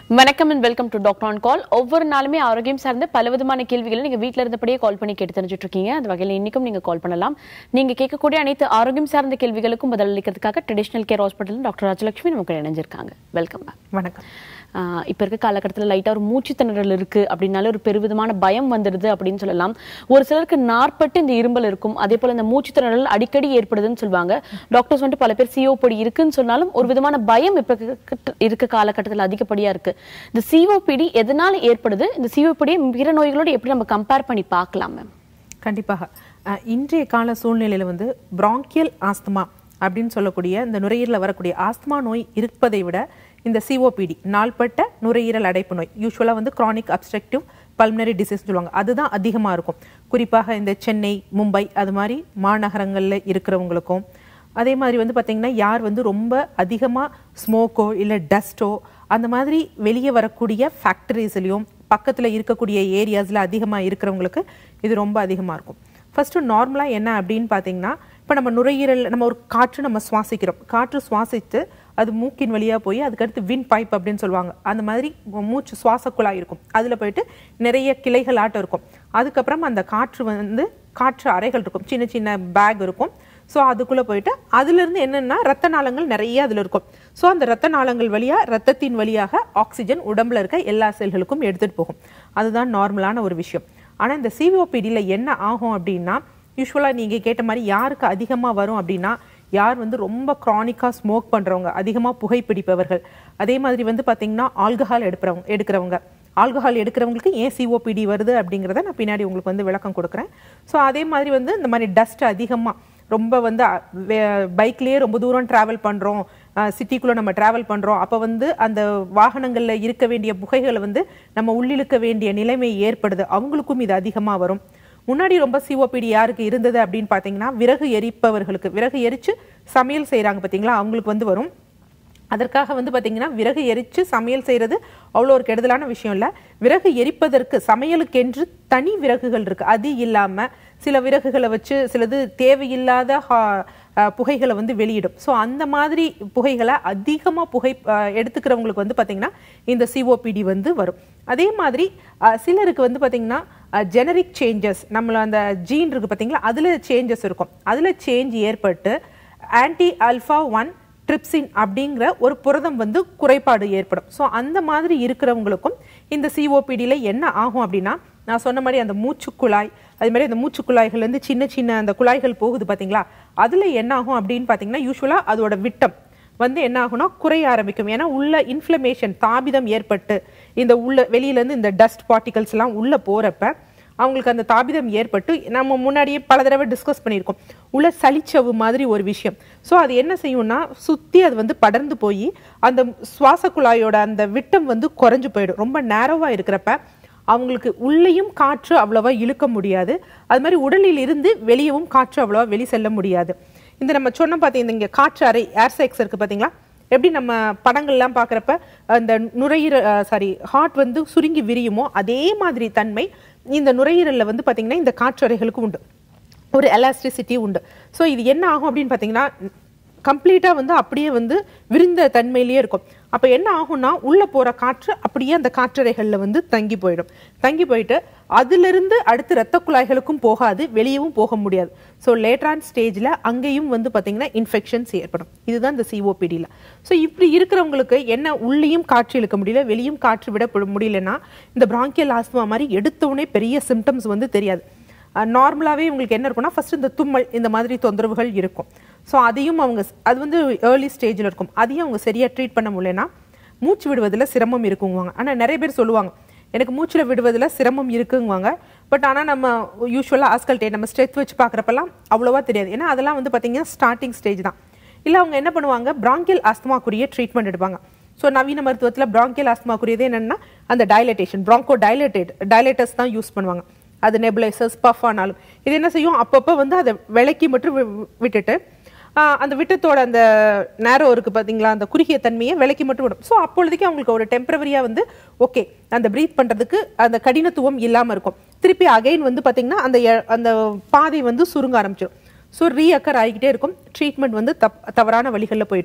வணக்கம் and welcome to doctor on call ஒவ்வொரு நாளுமே ஆரோக்கியம் சார்ந்த பல விதமான கேள்விகளை நீங்க வீட்ல இருந்தபடியே கால் பண்ணி கேட்டு தெரிஞ்சுட்டு இருக்கீங்க அந்த வகையில் இன்னைக்கும் நீங்க கால் பண்ணலாம் நீங்க கேட்கக்கூடிய அனைத்து ஆரோக்கியம் சார்ந்த கேள்விகளுக்கும் பதிலளிக்கிறதுக்காக traditional care hospital doctor Rajalakshmi நமக்கு இணைஞ்சிருக்காங்க வெல்கம் மேம் வணக்கம் ஆஹ் இப்ப இருக்க காலகட்டத்தில் லைட்டா ஒரு மூச்சு திணறல் இருக்கு அப்படின்னாலே ஒரு பெருவிதமான பயம் வந்துடுது அப்படின்னு சொல்லலாம் ஒரு சிலருக்கு நாற்பட்டு இந்த இரும்பல் இருக்கும் அதே போல இந்த மூச்சு திணறல் அடிக்கடி ஏற்படுதுன்னு சொல்லுவாங்க டாக்டர்ஸ் வந்துட்டு பல பேர் சிஓபடி இருக்குன்னு சொன்னாலும் ஒரு விதமான பயம் இப்ப இருக்க- இருக்க காலகட்டத்தில் அதிகப்படியா இருக்கு இந்த சிஓபிடி எதனால ஏற்படுது இந்த சிஓபிடியை பிற நோய்களோட எப்படி நம்ம கம்பேர் பண்ணி பார்க்கலாம் மேம் கண்டிப்பாக அஹ், இன்றைய கால சூழ்நிலையில வந்து பிராங்கியல் ஆஸ்துமா அப்படின்னு சொல்லக்கூடிய இந்த நுரையீரலில் வரக்கூடிய ஆஸ்துமா நோய் இருப்பதை விட இந்த சிஓபிடி நாள்பட்ட நுரையீரல் அடைப்பு நோய் யூஸ்வலாக வந்து chronic obstructive pulmonary disease சொல்லுவாங்க அதுதான் அதிகமாக இருக்கும் குறிப்பாக இந்த சென்னை மும்பை அது மாதிரி மாநகரங்களில் இருக்கிறவங்களுக்கும் அதே மாதிரி வந்து பார்த்தீங்கன்னா யார் வந்து ரொம்ப அதிகமாக ஸ்மோக்கோ இல்லை டஸ்ட்டோ அந்த மாதிரி வெளியே வரக்கூடிய ஃபேக்டரிஸ்லையும் பக்கத்தில் இருக்கக்கூடிய ஏரியாஸில் அதிகமாக இருக்கிறவங்களுக்கு இது ரொம்ப அதிகமாக இருக்கும் ஃபர்ஸ்ட் நார்மலாக என்ன அப்படின்னு பார்த்தீங்கன்னா இப்போ நம்ம நுரையீரல் நம்ம ஒரு காற்று நம்ம சுவாசிக்கிறோம் காற்று சுவாசித்து அது மூக்கின் வழியாக போய் அதுக்கடுத்து வின் பைப் அப்படின்னு சொல்லுவாங்க அந்த மாதிரி மூச்சு சுவாச குழாய் இருக்கும் அதில் போயிட்டு நிறைய கிளைகள் ஆட்டம் இருக்கும் அதுக்கப்புறம் அந்த காற்று வந்து காற்று அறைகள் இருக்கும் சின்ன சின்ன பேக் இருக்கும் ஸோ அதுக்குள்ளே போயிட்டு அதுலேருந்து என்னென்னா ரத்த நாளங்கள் நிறைய அதில் இருக்கும் ஸோ அந்த ரத்த நாளங்கள் வழியாக ரத்தத்தின் வழியாக ஆக்சிஜன் உடம்புல இருக்க எல்லா செல்களுக்கும் எடுத்துகிட்டு போகும் அதுதான் நார்மலான ஒரு விஷயம் ஆனால் இந்த சிஓபிடியில் என்ன ஆகும் அப்படின்னா யூஸ்வலாக நீங்கள் கேட்ட மாதிரி யாருக்கு அதிகமாக வரும் அப்படின்னா யார் வந்து ரொம்ப க்ரானிக்காக ஸ்மோக் பண்ணுறவங்க அதிகமாக புகைப்பிடிப்பவர்கள் அதே மாதிரி வந்து பார்த்தீங்கன்னா ஆல்கஹால் எடுக்கிறவங்க எடுக்கிறவங்க ஆல்கஹால் எடுக்கிறவங்களுக்கு ஏன் சிஓபிடி வருது அப்படிங்கிறத நான் பின்னாடி உங்களுக்கு வந்து விளக்கம் கொடுக்குறேன் ஸோ அதே மாதிரி வந்து இந்த மாதிரி டஸ்ட் அதிகமாக ரொம்ப வந்து பைக்லேயே ரொம்ப தூரம் ட்ராவல் பண்ணுறோம் சிட்டிக்குள்ளே நம்ம ட்ராவல் பண்ணுறோம் அப்போ வந்து அந்த வாகனங்களில் இருக்க வேண்டிய புகைகளை வந்து நம்ம உள்ளிழுக்க வேண்டிய நிலைமை ஏற்படுது அவங்களுக்கும் இது அதிகமாக வரும் முன்னாடி ரொம்ப சிஓபிடி யாருக்கு இருந்தது அப்படின்னு பார்த்தீங்கன்னா விறகு எரிப்பவர்களுக்கு விறகு எரிச்சு சமையல் செய்கிறாங்க பார்த்தீங்களா அவங்களுக்கு வந்து வரும் அதற்காக வந்து பார்த்தீங்கன்னா விறகு எரித்து சமையல் செய்கிறது அவ்வளோ ஒரு கெடுதலான விஷயம் இல்லை விறகு எரிப்பதற்கு சமையலுக்கென்று தனி விறகுகள் இருக்குது அது இல்லாமல் சில விறகுகளை வச்சு சிலது தேவையில்லாத ஹா- அஹ் புகைகளை வந்து வெளியிடும் ஸோ அந்த மாதிரி புகைகளை அதிகமாக புகை அஹ் எடுத்துக்கிறவங்களுக்கு வந்து பார்த்தீங்கன்னா இந்த சிஓபிடி வந்து வரும் அதே மாதிரி அஹ் சிலருக்கு வந்து பார்த்தீங்கன்னா ஜெனரிக் சேஞ்சஸ் நம்மள அந்த ஜீன் இருக்குது பார்த்தீங்களா அதில் சேஞ்சஸ் இருக்கும் அதில் சேஞ்ச் ஏற்பட்டு ஆன்டி அல்ஃபா ஒன் ட்ரிப்சின் அப்படிங்கிற ஒரு புரதம் வந்து குறைபாடு ஏற்படும் ஸோ அந்த மாதிரி இருக்கிறவங்களுக்கும் இந்த சிஓபிடியில் என்ன ஆகும் அப்படின்னா நான் சொன்ன மாதிரி அந்த மூச்சுக்குழாய் அது மாதிரி அந்த மூச்சுக்குழாய்கள் வந்து சின்ன சின்ன அந்த குழாய்கள் போகுது பார்த்தீங்களா அதில் என்ன ஆகும் அப்படின்னு பார்த்தீங்கன்னா யூஸ்வலாக அதோட விட்டம் வந்து என்ன ஆகும்னா குறைய ஆரம்பிக்கும் ஏன்னா உள்ள இன்ஃப்ளமேஷன் தாபிதம் ஏற்பட்டு இந்த உள்ள வெளியிலேருந்து இந்த டஸ்ட் பார்ட்டிகல்ஸ் எல்லாம் உள்ளே போகிறப்ப அவங்களுக்கு அந்த தாபிதம் ஏற்பட்டு நம்ம முன்னாடியே பல தடவை டிஸ்கஸ் பண்ணியிருக்கோம் உள்ள சளிச்சவு மாதிரி ஒரு விஷயம் ஸோ அது என்ன செய்யும்னா சுற்றி அது வந்து படர்ந்து போய் அந்த சுவாச குழாயோட அந்த விட்டம் வந்து குறைஞ்சு போயிடும் ரொம்ப நேரோவாக இருக்கிறப்ப அவங்களுக்கு உள்ளேயும் காற்று அவ்வளவா இழுக்க முடியாது அது மாதிரி உடலில் இருந்து வெளியவும் காற்று அவ்வளவா வெளி செல்ல முடியாது இந்த நம்ம சொன்ன பார்த்தீங்கன்னா இங்கே காற்று அறை ஏர்செக்ஸ் இருக்குது பார்த்தீங்களா எப்படி நம்ம படங்கள்லாம் பார்க்குறப்ப அந்த நுரையீரல் சாரி ஹார்ட் வந்து சுருங்கி விரியுமோ அதே மாதிரி தன்மை இந்த நுரையீரலில் வந்து பார்த்தீங்கன்னா இந்த காற்றறைகளுக்கு உண்டு ஒரு எலாஸ்டிசிட்டி உண்டு ஸோ இது என்ன ஆகும் அப்படின்னு பார்த்தீங்கன்னா கம்ப்ளீட்டாக வந்து அப்படியே வந்து விரிந்த தன்மையிலேயே இருக்கும் அப்போ என்ன ஆகும்னா உள்ளே போகிற காற்று அப்படியே அந்த காற்றறைகளில் வந்து தங்கி போயிடும் தங்கி போயிட்டு அதிலிருந்து அடுத்து இரத்த குழாய்களுக்கும் போகாது வெளியவும் போக முடியாது ஸோ லேட்ரான் ஸ்டேஜில் அங்கேயும் வந்து பார்த்தீங்கன்னா இன்ஃபெக்ஷன்ஸ் ஏற்படும் இதுதான் இந்த சிஓபிடியில் ஸோ இப்படி இருக்கிறவங்களுக்கு என்ன உள்ளேயும் காற்று இழுக்க முடியல வெளியும் காற்று விட முடியலன்னா இந்த பிராங்கியல் ஆஸ்துமா மாதிரி எடுத்தவுடனே பெரிய சிம்டம்ஸ் வந்து தெரியாது நார்மலாகவே உங்களுக்கு என்ன இருக்கும்னா ஃபர்ஸ்ட் இந்த தும்மல் இந்த மாதிரி தொந்தரவுகள் இருக்கும் ஸோ அதையும் அவங்க அது வந்து ஏர்லி ஸ்டேஜில் இருக்கும் அதையும் அவங்க சரியாக ட்ரீட் பண்ண முடியலன்னா மூச்சு விடுவதில் சிரமம் இருக்குங்குவாங்க ஆனால் நிறைய பேர் சொல்லுவாங்க எனக்கு மூச்சில் விடுவதில் சிரமம் இருக்குங்குவாங்க பட் ஆனால் நம்ம யூஸ்வலாக ஆஸ்கல்டே நம்ம ஸ்ட்ரெச் வச்சு பார்க்குறப்பெல்லாம் அவ்வளோவா தெரியாது ஏன்னா அதெல்லாம் வந்து பார்த்தீங்கன்னா ஸ்டார்டிங் ஸ்டேஜ் தான் இல்லை அவங்க என்ன பண்ணுவாங்க பிராங்கியல் ஆஸ்துமாக்குரிய ட்ரீட்மெண்ட் எடுப்பாங்க ஸோ நவீன மருத்துவத்தில் பிராங்கியல் ஆஸ்துமாக்குரியது என்னென்னா அந்த டைலட்டேஷன் ப்ராங்கோ டைலட்டேட் டைலேட்டர்ஸ் தான் யூஸ் பண்ணுவாங்க அது நெபுலைசர்ஸ் பஃப் ஆனாலும் இது என்ன செய்யும் அப்பப்போ வந்து அதை விலக்கி மட்டும் வி- வி- விட்டுட்டு ஆஹ், அந்த விட்டத்தோட அந்த நேரோ இருக்கு பார்த்தீங்களா அந்த குறுகிய தன்மையை விலக்கி மட்டும் விடும் ஸோ அப்பொழுதுக்கு அவங்களுக்கு ஒரு டெம்பரவரியாக வந்து ஓகே அந்த ப்ரீத் பண்ணுறதுக்கு அந்த கடினத்துவம் இல்லாமல் இருக்கும் திருப்பி அகைன் வந்து பார்த்தீங்கன்னா அந்த எ- அந்த பாதை வந்து சுருங்க ஆரம்பிச்சிடும் ஸோ ரீஅக்கர் ஆகிக்கிட்டே இருக்கும் ட்ரீட்மெண்ட் வந்து தப் தவறான வழிகளில் போயிட்டு இருக்கும்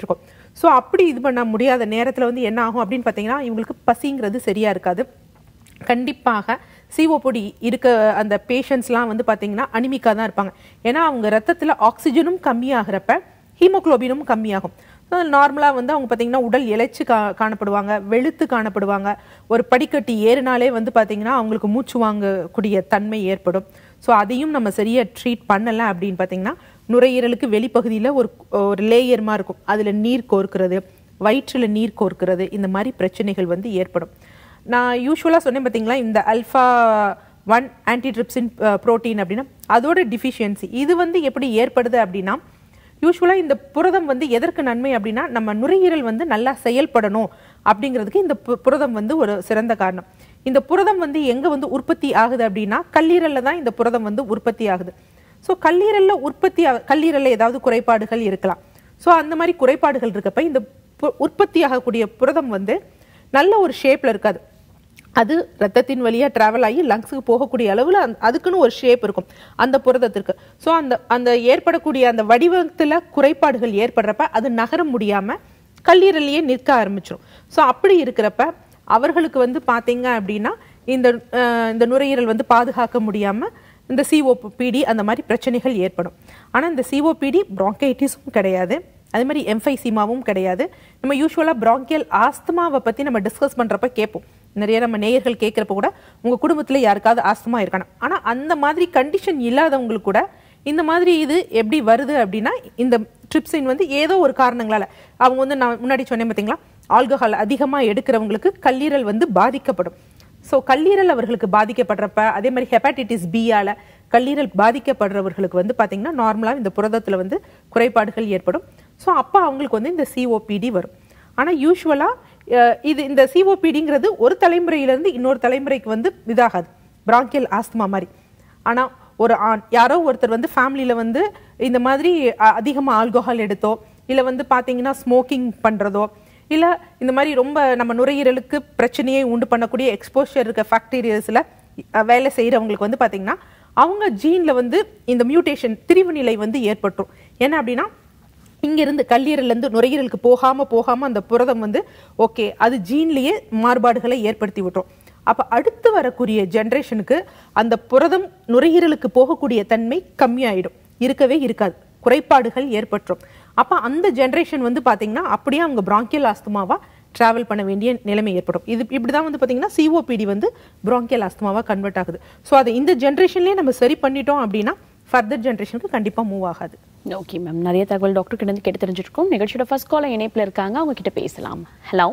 ஸோ அப்படி இது பண்ண முடியாத நேரத்தில் வந்து என்ன ஆகும் அப்படின்னு பார்த்தீங்கன்னா இவங்களுக்கு பசிங்கிறது சரியா இருக்காது கண்டிப்பாக சிஓபொடி இருக்க அந்த பேஷண்ட்ஸ்லாம் வந்து பார்த்தீங்கன்னா அனிமிக்காக தான் இருப்பாங்க ஏன்னா அவங்க ரத்தத்தில் ஆக்சிஜனும் கம்மியாகிறப்ப ஹீமோகுளோபினும் கம்மியாகும் நார்மலாக வந்து அவங்க பார்த்தீங்கன்னா உடல் இளைச்சு கா காணப்படுவாங்க வெளுத்து காணப்படுவாங்க ஒரு படிக்கட்டு ஏறினாலே வந்து பார்த்தீங்கன்னா அவங்களுக்கு மூச்சு வாங்கக்கூடிய தன்மை ஏற்படும் ஸோ அதையும் நம்ம சரியாக ட்ரீட் பண்ணலை அப்படின்னு பார்த்தீங்கன்னா நுரையீரலுக்கு வெளிப்பகுதியில் ஒரு ஒரு லேயர்மா இருக்கும் அதில் நீர் கோர்க்கிறது வயிற்றில் நீர் கோர்க்கிறது இந்த மாதிரி பிரச்சனைகள் வந்து ஏற்படும் நான் யூஸ்வலாக சொன்னேன் பார்த்தீங்களா இந்த அல்ஃபா ஒன் ஆன்டிட்ரிப்சின் புரோட்டீன் அப்படின்னா அதோட டிஃபிஷியன்சி இது வந்து எப்படி ஏற்படுது அப்படின்னா யூஸ்வலாக இந்த புரதம் வந்து எதற்கு நன்மை அப்படின்னா நம்ம நுரையீரல் வந்து நல்லா செயல்படணும் அப்படிங்கிறதுக்கு இந்த பு- புரதம் வந்து ஒரு சிறந்த காரணம் இந்த புரதம் வந்து எங்கே வந்து உற்பத்தி ஆகுது அப்படின்னா கல்லீரலில் தான் இந்த புரதம் வந்து உற்பத்தி ஆகுது ஸோ கல்லீரலில் உற்பத்தி ஆ- கல்லீரல்ல ஏதாவது குறைபாடுகள் இருக்கலாம் ஸோ அந்த மாதிரி குறைபாடுகள் இருக்கப்ப இந்த பு- உற்பத்தி ஆகக்கூடிய புரதம் வந்து நல்ல ஒரு ஷேப்ல இருக்காது அது ரத்தத்தின் வழியா டிராவல் ஆகி லங்ஸுக்கு போகக்கூடிய அளவில் அதுக்குன்னு ஒரு ஷேப் இருக்கும் அந்த புரதத்திற்கு ஸோ அந்த அந்த ஏற்படக்கூடிய அந்த வடிவத்தில் குறைபாடுகள் ஏற்படுறப்ப அது நகர முடியாம கல்லீரலையே நிற்க ஆரம்பிச்சிடும் ஸோ அப்படி இருக்கிறப்ப அவர்களுக்கு வந்து பார்த்தீங்க அப்படின்னா இந்த அஹ், இந்த நுரையீரல் வந்து பாதுகாக்க முடியாம இந்த சிஓபிடி அந்த மாதிரி பிரச்சனைகள் ஏற்படும் ஆனா இந்த சிஓபிடி bronchitis-ம் கிடையாது அதே மாதிரி எம்ஃபைசிமாவும் கிடையாது நம்ம யூஸ்வலாக bronchial ஆஸ்துமாவை பற்றி நம்ம டிஸ்கஸ் பண்ணுறப்ப கேட்போம் நிறைய நம்ம நேயர்கள் கேட்குறப்ப கூட உங்கள் குடும்பத்தில் யாருக்காவது ஆஸ்துமா இருக்கணும் ஆனால் அந்த மாதிரி கண்டிஷன் இல்லாதவங்களுக்கு கூட இந்த மாதிரி இது எப்படி வருது அப்படின்னா இந்த ட்ரிப்சின் வந்து ஏதோ ஒரு காரணங்களால அவங்க வந்து நான் முன்னாடி சொன்னேன் பார்த்தீங்களா ஆல்கஹால் அதிகமாக எடுக்கிறவங்களுக்கு கல்லீரல் வந்து பாதிக்கப்படும் ஸோ கல்லீரல் அவர்களுக்கு பாதிக்கப்படுறப்ப அதே மாதிரி ஹெப்பாட்டிட்டிஸ் பியால கல்லீரல் பாதிக்கப்படுறவர்களுக்கு வந்து பார்த்தீங்கன்னா நார்மலாக இந்த புரதத்தில் வந்து குறைபாடுகள் ஏற்படும் ஸோ அப்போ அவங்களுக்கு வந்து இந்த சிஓபிடி வரும் ஆனால் யூஸ்வலாக இது இந்த சிஓபிடிங்கிறது ஒரு தலைமுறையிலேருந்து இன்னொரு தலைமுறைக்கு வந்து இதாகாது bronchial ஆஸ்துமா மாதிரி ஆனால் ஒரு ஆண் யாரோ ஒருத்தர் வந்து ஃபேமிலியில் வந்து இந்த மாதிரி அதிகமாக ஆல்கோஹால் எடுத்தோ இல்லை வந்து பார்த்தீங்கன்னா ஸ்மோக்கிங் பண்ணுறதோ இல்லை இந்த மாதிரி ரொம்ப நம்ம நுரையீரலுக்கு பிரச்சனையை உண்டு பண்ணக்கூடிய எக்ஸ்போஷர் இருக்க ஃபேக்டீரியஸில் வேலை செய்கிறவங்களுக்கு வந்து பார்த்தீங்கன்னா அவங்க ஜீனில் வந்து இந்த மியூட்டேஷன் திரிவு நிலை வந்து ஏற்பட்டுரும் என்ன அப்படின்னா இங்கிருந்து கல்லீரல்லேருந்து நுரையீரலுக்கு போகாம போகாம அந்த புரதம் வந்து ஓகே அது ஜீன்லயே மாறுபாடுகளை ஏற்படுத்தி விட்டுரும் அப்ப அடுத்து வரக்கூடிய ஜெனரேஷனுக்கு அந்த புரதம் நுரையீரலுக்கு போகக்கூடிய தன்மை கம்மியாயிடும் இருக்கவே இருக்காது குறைபாடுகள் ஏற்பட்டுரும் அப்ப அந்த ஜெனரேஷன் வந்து பாத்தீங்கன்னா அப்படியே அவங்க bronchial ஆஸ்துமாவா டிராவல் பண்ண வேண்டிய நிலைமை ஏற்படும் இது இப்படிதான் வந்து பாத்தீங்கன்னா சிஓபிடி வந்து bronchial ஆஸ்துமாவா கன்வெர்ட் ஆகுது ஸோ அதை இந்த ஜெனரேஷன்லயே நம்ம சரி பண்ணிட்டோம் அப்படின்னா ஃபர்தர் ஜெனரேஷனுக்கு கண்டிப்பா மூவ் ஆகாது ஓகே மேம் நிறைய தகவல் டாக்டர் கிட்ட இருந்து கேட்டு தெரிஞ்சிருக்கோம் நிகழ்ச்சியோட ஃபர்ஸ்ட் கால இணைப்புல இருக்காங்க அவங்க கிட்ட பேசலாம் ஹலோ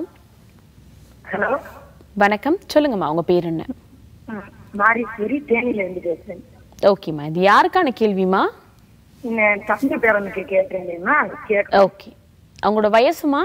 ஹலோ வணக்கம் சொல்லுங்கம்மா உங்க பேர் என்ன மாரீஸ்வரி தேனியில இருந்து பேசுறேன் ஓகேம்மா இது யாருக்கான கேள்விமா இந்த தம்பி பேரனுக்கு கேட்டேன்னா கேட்ட ஓகே அவங்களோட வயசுமா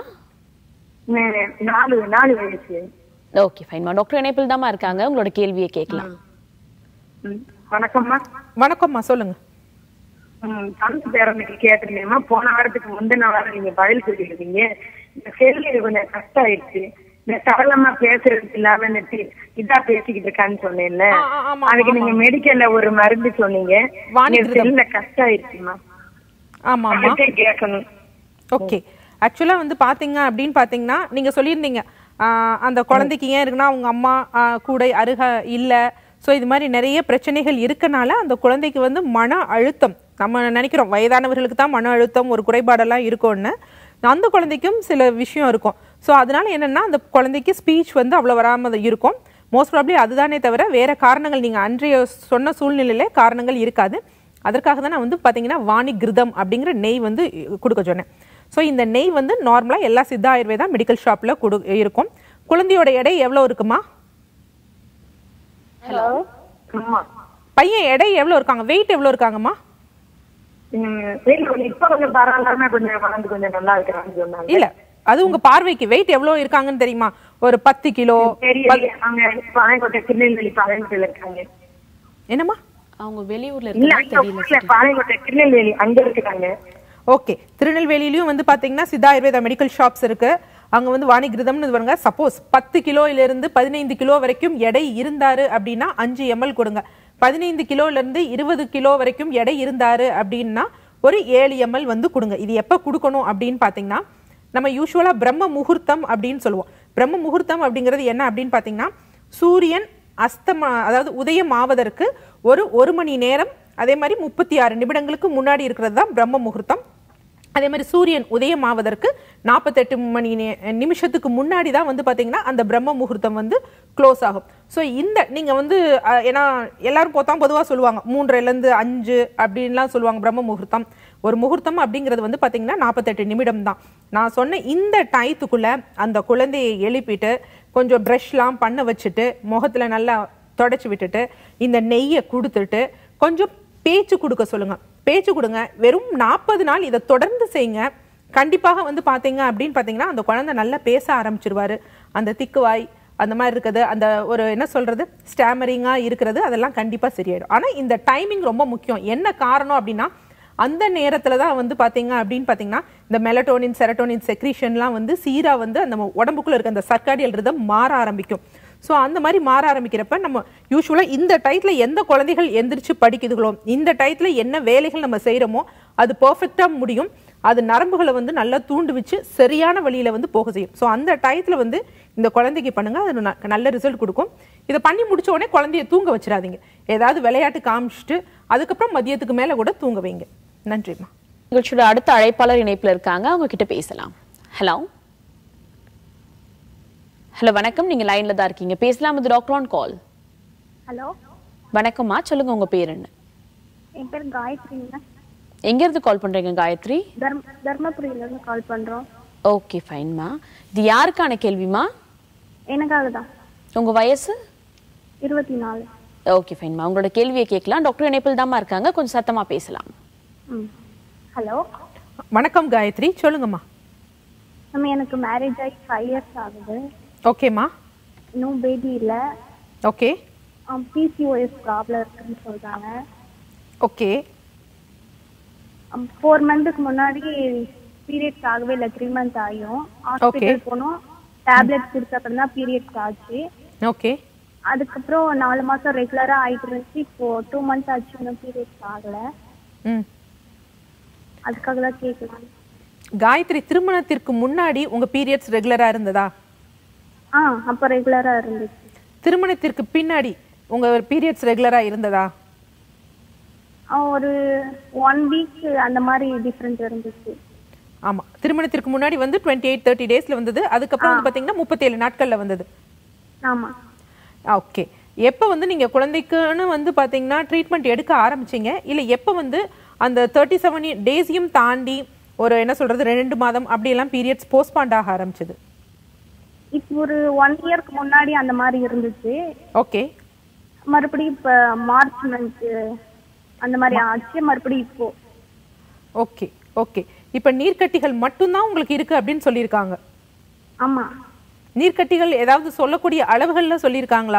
நாலு நாலு வயசு ஓகே ஃபைன்மா டாக்டர் இணைப்பில் தாம்மா இருக்காங்க உங்களோட கேள்வியை கேட்கலாம் ம், வணக்கம்மா வணக்கம்மா சொல்லுங்க ம், தம்பி பேரனுக்கு கேட்டிருந்தேம்மா போன வாரத்துக்கு முந்தின வாரம் நீங்க பதில் சொல்லியிருந்தீங்க இந்த செல்லு கொஞ்சம் கஷ்டம் ஆயிடுச்சு இந்த சரளமா பேசுறதுக்கு இல்லாம இந்த தி- இதா பேசிக்கிட்டு இருக்கான்னு சொன்னேன்ல ஆ, ஆ, ஆமா, அதுக்கு நீங்க மெடிக்கல்ல ஒரு மருந்து சொன்னீங்க வாணிகிருதம். செல்ல கஷ்டம் ஆயிடுச்சுமா ஆமா ஆமா அதுக்கே கேட்கணும் ஓகே ஆக்சுவலா வந்து பாத்தீங்க அப்படின்னு பாத்தீங்கன்னா நீங்க சொல்லியிருந்தீங்க ஆஹ் அந்த குழந்தைக்கு ஏன் இருக்குன்னா அவங்க அம்மா ஆஹ் கூட அருக இல்ல சோ இது மாதிரி நிறைய பிரச்சனைகள் இருக்கனால அந்த குழந்தைக்கு வந்து மன அழுத்தம் நம்ம நினைக்கிறோம் வயதானவர்களுக்கு தான் மன அழுத்தம் ஒரு குறைபாடெல்லாம் இருக்கும்னு அந்த குழந்தைக்கும் சில விஷயம் இருக்கும் ஸோ அதனால என்னன்னா அந்த குழந்தைக்கு ஸ்பீச் வந்து அவ்வளோ வராமல் இருக்கும் மோஸ்ட் ப்ராப்ளி அதுதானே தவிர வேற காரணங்கள் நீங்க அன்றைய சொன்ன சூழ்நிலையில காரணங்கள் இருக்காது அதற்காக தான் நான் வந்து பார்த்தீங்கன்னா வாணி கிருதம் அப்படிங்கிற நெய் வந்து கொடுக்க சொன்னேன் ஸோ இந்த நெய் வந்து நார்மலாக எல்லா சித்தா ஆயுர்வேதா மெடிக்கல் ஷாப்பில் கொடு இருக்கும் குழந்தையோட எடை எவ்வளோ இருக்குமா ஹலோ ஆமா பையன் எடை எவ்வளோ இருக்காங்க வெயிட் எவ்வளோ இருக்காங்கம்மா ம், சரி கொஞ்சம் இப்ப கொஞ்சம் பரவாயில்லாம கொஞ்சம் வளர்ந்து கொஞ்சம் நல்லா இருக்கிறான்னு சொன்னாங்க இல்ல அது உங்க பார்வைக்கு வெயிட் எவ்வளோ இருக்காங்கன்னு தெரியுமா ஒரு பத்து கிலோ பெரிய அவங்க பாளையங்கோட்டை திருநெல்வேலி பாளையங்கோட்டையில இருக்காங்க என்னம்மா அவங்க வெளியூர்ல இல்ல இருக்கா அங்க ஊர்ல பாளையங்கோட்டை திருநெல்வேலி அங்க இருக்காங்க ஓகே திருநெல்வேலியிலயும் வந்து பாத்தீங்கன்னா சித்தா ஆயுர்வேதா மெடிக்கல் ஷாப்ஸ் இருக்கு அங்க வந்து வாணிகிருதம்னு இது பாருங்க சப்போஸ் பத்து கிலோல இருந்து பதினைந்து கிலோ வரைக்கும் எடை இருந்தாரு அப்படின்னா அஞ்சு எம்எல் கொடுங்க பதினைந்து கிலோல இருந்து இருபது கிலோ வரைக்கும் எடை இருந்தாரு அப்படின்னா ஒரு ஏழு எம்எல் வந்து கொடுங்க இது எப்ப கொடுக்கணும் அப்படின்னு பாத்தீங்கன்னா நம்ம யூஸ்வலாக பிரம்ம முகூர்த்தம் அப்படின்னு சொல்லுவோம் பிரம்ம முகூர்த்தம் அப்படிங்கிறது என்ன அப்படின்னு பார்த்தீங்கன்னா சூரியன் அஸ்தம அதாவது உதயம் ஆவதற்கு ஒரு ஒரு மணி நேரம் அதே மாதிரி முப்பத்தி ஆறு நிமிடங்களுக்கு முன்னாடி இருக்கிறது தான் பிரம்ம முகூர்த்தம் அதே மாதிரி சூரியன் உதயம் ஆவதற்கு நாற்பத்தெட்டு மணி நே- நிமிஷத்துக்கு முன்னாடி தான் வந்து பார்த்தீங்கன்னா அந்த பிரம்ம முகூர்த்தம் வந்து க்ளோஸ் ஆகும் ஸோ இந்த நீங்கள் வந்து அஹ், ஏன்னா எல்லாரும் பொத்தாம் பொதுவாக சொல்லுவாங்க மூன்றுலேருந்து அஞ்சு அப்படின்லாம் சொல்லுவாங்க பிரம்ம முகூர்த்தம் ஒரு முகூர்த்தம் அப்படிங்கிறது வந்து பார்த்தீங்கன்னா நாற்பத்தெட்டு நிமிடம் தான் நான் சொன்ன இந்த டயத்துக்குள்ளே அந்த குழந்தையை எழுப்பிட்டு கொஞ்சம் ப்ரஷ்லாம் பண்ண வச்சுட்டு முகத்தில் நல்லா தொடச்சி விட்டுட்டு இந்த நெய்யை கொடுத்துட்டு கொஞ்சம் பேச்சு கொடுக்க சொல்லுங்க பேச்சு கொடுங்க வெறும் நாற்பது நாள் இதை தொடர்ந்து செய்யுங்க கண்டிப்பாக வந்து பாத்தீங்க அப்படின்னு பாத்தீங்கன்னா அந்த குழந்தை நல்லா பேச ஆரம்பிச்சிருவாரு அந்த திக்குவாய் அந்த மாதிரி இருக்குது அந்த ஒரு என்ன சொல்றது ஸ்டாமரிங்கா இருக்கிறது அதெல்லாம் கண்டிப்பா சரியாயிடும் ஆனா இந்த டைமிங் ரொம்ப முக்கியம் என்ன காரணம் அப்படின்னா அந்த நேரத்துல தான் வந்து பாத்தீங்க அப்படின்னு பாத்தீங்கன்னா இந்த மெலட்டோனின் செரட்டோனின் செக்ரீஷன்லாம் வந்து சீரா வந்து அந்த உடம்புக்குள்ள இருக்க அந்த சர்க்காடியல் ரிதம் மாற ஆரம்பிக்கும் ஸோ அந்த மாதிரி மாற ஆரம்பிக்கிறப்ப நம்ம யூஸ்வலாக இந்த டயத்தில் எந்த குழந்தைகள் எந்திரிச்சு படிக்குதுகளோ இந்த டயத்தில் என்ன வேலைகள் நம்ம செய்கிறோமோ அது பர்ஃபெக்டாக முடியும் அது நரம்புகளை வந்து நல்லா தூண்டு வச்சு சரியான வழியில வந்து போக செய்யும் ஸோ அந்த டயத்தில் வந்து இந்த குழந்தைக்கு பண்ணுங்க அது ந- நல்ல ரிசல்ட் கொடுக்கும் இதை பண்ணி முடிச்ச உடனே குழந்தைய தூங்க வச்சிடாதீங்க ஏதாவது விளையாட்டு காமிச்சிட்டு அதுக்கப்புறம் மதியத்துக்கு மேலே கூட தூங்க வைங்க நன்றிம்மா நிகழ்ச்சியோட அடுத்த அழைப்பாளர் இணைப்புல இருக்காங்க அவங்க கிட்ட பேசலாம் ஹலோ ஹலோ வணக்கம் நீங்க லைன்ல தான் இருக்கீங்க பேசலாம் இது டாக்டர் ஆன் கால் ஹலோ வணக்கம்மா சொல்லுங்க உங்க பேர் என்ன என் பேர் காயத்ரிங்க எங்க இருந்து கால் பண்றீங்க காயத்ரி தர்ம தர்மபுரியிலேருந்து கால் பண்ணுறோம் ஓகே ஃபைன்மா இது யாருக்கான கேள்விமா எனக்காக தான் உங்க வயசு இருபத்தி நாலு ஓகே ஃபைன்மா உங்களோட கேள்வியை கேட்கலாம் டாக்டர் இணைப்பில் தாம்மா இருக்காங்க கொஞ்சம் சத்தமா பேசலாம் ம் ஹலோ வணக்கம் காயத்ரி சொல்லுங்கம்மா நம்ம எனக்கு மேரேஜ் ஆகி ஃபைவ் இயர்ஸ் ஆகுது ஓகேம்மா இன்னும் பேபி இல்லை ஓகே பிசிஓஎஸ் ப்ராப்ளம் இருக்குன்னு சொல்கிறாங்க ஓகே ஃபோர் மந்த்துக்கு முன்னாடி பீரியட்ஸ் ஆகவே இல்லை த்ரீ மந்த் ஆகியும் ஹாஸ்பிட்டல் போனோம் டேப்லெட் கொடுத்த அப்புறம் தான் பீரியட்ஸ் ஆச்சு ஓகே அதுக்கப்புறம் நாலு மாதம் ரெகுலராக ஆயிட்டு இருந்துச்சு இப்போ டூ மந்த்ஸ் ஆச்சு இன்னும் பீரியட்ஸ் ஆகலை ம் அதுக்காக தான் கேட்கலாம் காயத்ரி திருமணத்திற்கு முன்னாடி உங்க பீரியட்ஸ் ரெகுலரா இருந்ததா ஆ அப்போ ரெகுலராக இருந்துச்சு திருமணத்திற்கு பின்னாடி உங்க பீரியட்ஸ் ரெகுலரா இருந்ததா ஆ, ஒரு ஒன் வீக் அந்த மாதிரி டிஃப்ரெண்ட் இருந்துச்சு ஆமா திருமணத்திற்கு முன்னாடி வந்து டுவெண்ட்டி எயிட் தேர்ட்டி டேஸ்ல வந்தது அதுக்கப்புறம் வந்து பாத்தீங்கன்னா முப்பத்தேழு நாட்கள்ல வந்தது ஆமா ஓகே எப்போ வந்து நீங்க குழந்தைக்குன்னு வந்து பாத்தீங்கன்னா ட்ரீட்மெண்ட் எடுக்க ஆரம்பிச்சீங்க இல்ல எப்போ வந்து அந்த தேர்ட்டி செவன் டேஸையும் தாண்டி ஒரு என்ன சொல்றது ரெண்டு மாதம் அப்படியெல்லாம் பீரியட்ஸ் போஸ்ட்பாண்ட் ஆக ஆரம்பிச்சது இப்போ ஒரு ஒன் இயர்க்கு முன்னாடி அந்த மாதிரி இருந்துச்சு ஓகே மறுபடியும் இப்போ மார்ச் மந்த் அந்த மாதிரி ஆச்சு மறுபடியும் இப்போ ஓகே ஓகே இப்போ நீர்க்கட்டிகள் மட்டும்தான் உங்களுக்கு இருக்கு அப்படின்னு சொல்லியிருக்காங்க ஆமா நீர்க்கட்டிகள் ஏதாவது சொல்லக்கூடிய அளவுகள்ல சொல்லியிருக்காங்களா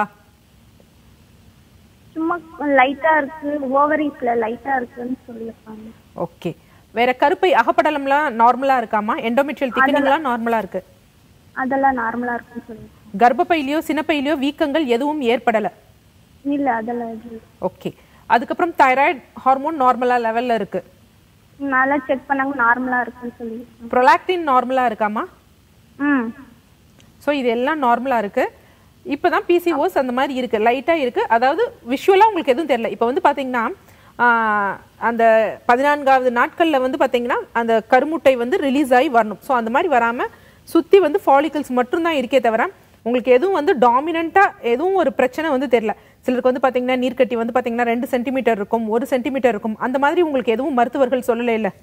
சும்மா லைட்டா இருக்கு ஓவரீஸ்ல லைட்டா இருக்குன்னு சொல்லியிருக்காங்க ஓகே வேற கருப்பை அகப்படலம்லாம் நார்மலா இருக்காமா எண்டோமெட்ரியல் திக்கனிங்லாம் நார்மலா இருக்கு அதெல்லாம் நார்மலா இருக்குன்னு சொல்லியிருக்காங்க கர்ப்பப்பையிலையோ சினப்பையிலையோ வீக்கங்கள் எதுவும் ஏற்படல இல்ல அதெல்லாம் எதுவும் இல்ல. ஓகே அதுக்கப்புறம் தைராய்டு ஹார்மோன் நார்மலா லெவல்ல இருக்கு நல்லா செக் பண்ணாங்க நார்மலா இருக்குன்னு சொல்லியிருக்காங்க ப்ரொலாக்டின் நார்மலா இருக்காமா ம் ஸோ இது எல்லாம் நார்மலா இருக்கு இப்போதான் பிசிஓஸ் அந்த மாதிரி இருக்கு லைட்டா இருக்கு அதாவது விஷுவலா உங்களுக்கு எதுவும் தெரியல இப்போ வந்து பாத்தீங்கன்னா ஆஹ், அந்த பதினான்காவது நாட்கள்ல வந்து பாத்தீங்கன்னா அந்த கருமுட்டை வந்து ரிலீஸ் ஆகி வரணும் ஸோ அந்த மாதிரி வராம சுத்தி வந்து ஃபாலிகல்ஸ் மட்டும்தான் இருக்கே தவிர உங்களுக்கு எதுவும் வந்து டாமினண்டா எதுவும் ஒரு பிரச்சனை வந்து தெரியல சிலருக்கு வந்து பாத்தீங்கன்னா நீர்க்கட்டி வந்து பாத்தீங்கன்னா ரெண்டு சென்டிமீட்டர் இருக்கும் ஒரு சென்டிமீட்டர் இருக்கும் அந்த மாதிரி உங்களுக்கு எதுவும் மருத்துவர்கள் சொல்லல இல்ல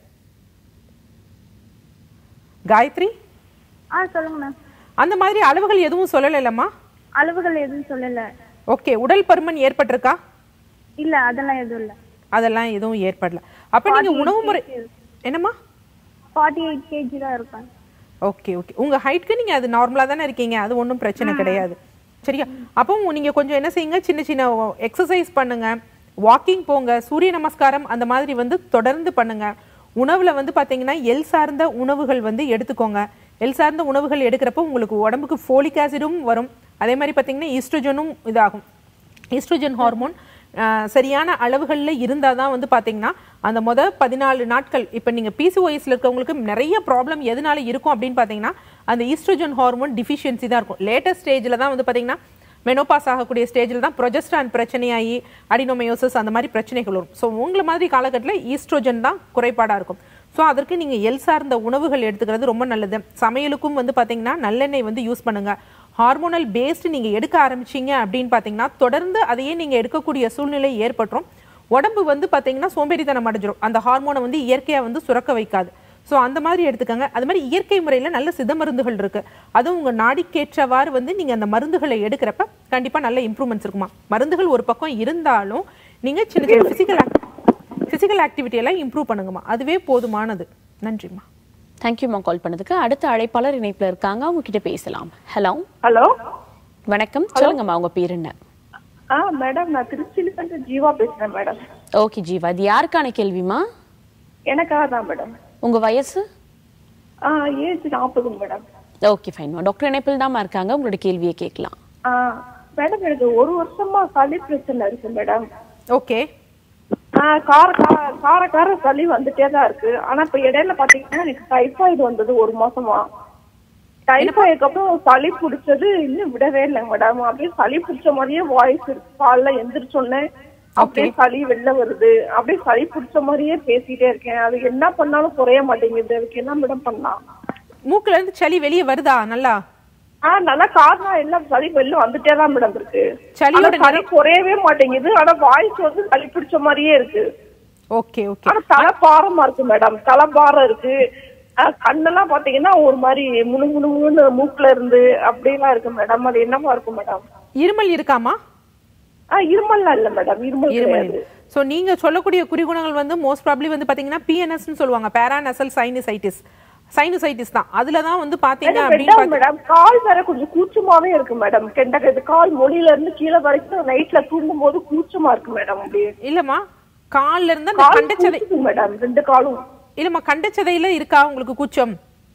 காயத்ரி ஆ சொல்லுங்க மேம் அந்த மாதிரி அளவுகள் எதுவும் சொல்லல இல்லம்மா அளவுகள் எதுவும் சொல்லல ஓகே உடல் பருமன் ஏற்பட்டிருக்கா இல்ல அதெல்லாம் எதுவும் இல்ல அதெல்லாம் எதுவும் ஏற்படல அப்ப நீங்க உணவு முறை என்னம்மா ஃபார்ட்டி எயிட் கேஜி தான் இருப்பேன் ஓகே ஓகே உங்க ஹைட்க்கு நீங்க அது நார்மலா தானே இருக்கீங்க அது ஒன்றும் பிரச்சனை கிடையாது சரியா அப்போ நீங்க கொஞ்சம் என்ன செய்யுங்க சின்ன சின்ன எக்ஸசைஸ் பண்ணுங்க வாக்கிங் போங்க சூரிய நமஸ்காரம் அந்த மாதிரி வந்து தொடர்ந்து பண்ணுங்க உணவுல வந்து பாத்தீங்கன்னா எல் சார்ந்த உணவுகள் வந்து எடுத்துக்கோங்க எல் சார்ந்த உணவுகள் எடுக்கிறப்போ உங்களுக்கு உடம்புக்கு ஃபோலிக் ஆசிடும் வரும் அதே மாதிரி பாத்தீங்கன்னா ஈஸ்ட்ரோஜனும் இதாகும் ஈஸ்ட்ரோஜன் ஹார்மோன் ஆஹ், சரியான அளவுகளில் இருந்தால் தான் வந்து பார்த்தீங்கன்னா அந்த முத பதினாலு நாட்கள் இப்போ நீங்கள் பிசிஓஎஸ்ல இருக்கவங்களுக்கு நிறைய ப்ராப்ளம் எதனால இருக்கும் அப்படின்னு பார்த்தீங்கன்னா அந்த ஈஸ்ட்ரோஜன் ஹார்மோன் டிஃபிஷியன்சி தான் இருக்கும் லேட்டஸ்ட் ஸ்டேஜில் தான் வந்து பார்த்தீங்கன்னா மெனோபாஸ் ஆகக்கூடிய ஸ்டேஜில் தான் ப்ரொஜெஸ்ட்ரான் பிரச்சனையாகி அடினோமயோசிஸ் அந்த மாதிரி பிரச்சனைகள் வரும் ஸோ உங்களை மாதிரி காலகட்டத்தில் ஈஸ்ட்ரோஜன் தான் குறைபாடாக இருக்கும் ஸோ அதற்கு நீங்கள் எல் சார்ந்த உணவுகள் எடுத்துக்கிறது ரொம்ப நல்லது சமையலுக்கும் வந்து பார்த்தீங்கன்னா நல்லெண்ணெய் வந்து யூஸ் பண்ணுங்க ஹார்மோனல் பேஸ்டு நீங்கள் எடுக்க ஆரம்பிச்சீங்க அப்படின்னு பார்த்தீங்கன்னா தொடர்ந்து அதையே நீங்கள் எடுக்கக்கூடிய சூழ்நிலை ஏற்பட்டுரும் உடம்பு வந்து பார்த்தீங்கன்னா சோம்பேறித்தனம் அடைஞ்சிரும் அந்த ஹார்மோனை வந்து இயற்கையாக வந்து சுரக்க வைக்காது ஸோ அந்த மாதிரி எடுத்துக்கங்க அது மாதிரி இயற்கை முறையில் நல்ல சித்த மருந்துகள் இருக்கு அதுவும் உங்கள் நாடிக்கேற்றவாறு வந்து நீங்கள் அந்த மருந்துகளை எடுக்கிறப்ப கண்டிப்பாக நல்ல இம்ப்ரூவ்மெண்ட்ஸ் இருக்குமா மருந்துகள் ஒரு பக்கம் இருந்தாலும் நீங்கள் சின்ன சின்ன ஃபிசிக்கல் ஃபிசிக்கல் ஆக்டிவிட்டியெல்லாம் இம்ப்ரூவ் பண்ணுங்கம்மா அதுவே போதுமானது நன்றிம்மா தேங்க்யூமா கால் பண்ணதுக்கு அடுத்த அழைப்பாளர் இணைப்புல இருக்காங்க அவங்க கிட்ட பேசலாம் ஹலோ ஹலோ வணக்கம் சொல்லுங்கம்மா உங்க பேர் என்ன ஆ மேடம் நான் திருச்சியில இருந்து ஜீவா பேசுறேன் மேடம் ஓகே ஜீவா இது யாருக்கான கேள்விமா எனக்காக தான் மேடம் உங்க வயசு ஆ ஏஜ் நாற்பதுங்க மேடம் ஓகே ஃபைன்மா டாக்டர் இணைப்பில் தாம்மா இருக்காங்க உங்களோட கேள்வியை கேட்கலாம் ஆ மேடம் எனக்கு ஒரு வருஷமா சளி பிரச்சனை இருக்கு மேடம் ஓகே ஆ கார கார- கார கார சளி வந்துட்டே தான் இருக்கு ஆனா இப்ப இடையில பாத்தீங்கன்னா எனக்கு டைஃபாய்டு வந்தது ஒரு மாசமா டைஃபாய்டுக்கு அப்புறம் சளி பிடிச்சது இன்னும் விடவே இல்லை மேடம் அப்படியே சளி பிடிச்ச மாதிரியே வாய்ஸ் இருக்கு காலைல எந்திரிச்சோன்னே அப்படியே சளி வெளில வருது அப்படியே சளி பிடிச்ச மாதிரியே பேசிட்டே இருக்கேன் அது என்ன பண்ணாலும் குறைய மாட்டேங்குது அதுக்கு என்ன மேடம் பண்ணலாம் மூக்குல இருந்து சளி வெளியே வருதா நல்லா ஆ நல்லா காரணம் எல்லாம் சளி வெளில வந்துட்டே தான் மேடம் இருக்கு சளியோட ஆனா சளி குறையவே மாட்டேங்குது ஆனா வாய்ஸ் வந்து சளி பிடிச்ச மாதிரியே இருக்கு ஓகே ஓகே ஆனா தலை பாரமா இருக்கு மேடம் தலை பாரம் இருக்கு அஹ் கண்ணெல்லாம் பாத்தீங்கன்னா ஒரு மாதிரி முணு முணு முணுன்னு மூக்குல இருந்து அப்படியெல்லாம் இருக்கு மேடம் அது என்னவா இருக்கும் மேடம் இருமல் இருக்காமா ஆஹ் இருமல்லாம் இல்ல மேடம் இருமல் இருமல் கிடையாது ஸோ நீங்க சொல்லக்கூடிய குறிகுணங்கள் வந்து மோஸ்ட் ப்ராப்ளி வந்து பாத்தீங்கன்னா பிஎன்எஸ்னு சொல்லுவாங்க பேரானசல் சைனசைட்டிஸ் சைனசைட்டிஸ் தான் அதுல தான் வந்து பாத்தீங்க மேடம், அப்படின்னு ரெண்டாவது மேடம் கால் வேற கொஞ்சம் கூச்சமாவே இருக்கு மேடம் கெண்ட இது கால் மொழியில இருந்து கீழே வரைக்கும் நைட்ல தூங்கும் போது கூச்சமா இருக்கு மேடம் அப்படியே இல்லம்மா கால்ல இருந்து அந்த கால் கண்டச்சதை கூச்சுது மேடம் ரெண்டு காலும் இல்லம்மா கண்டச்சதையில இருக்கா உங்களுக்கு கூச்சம்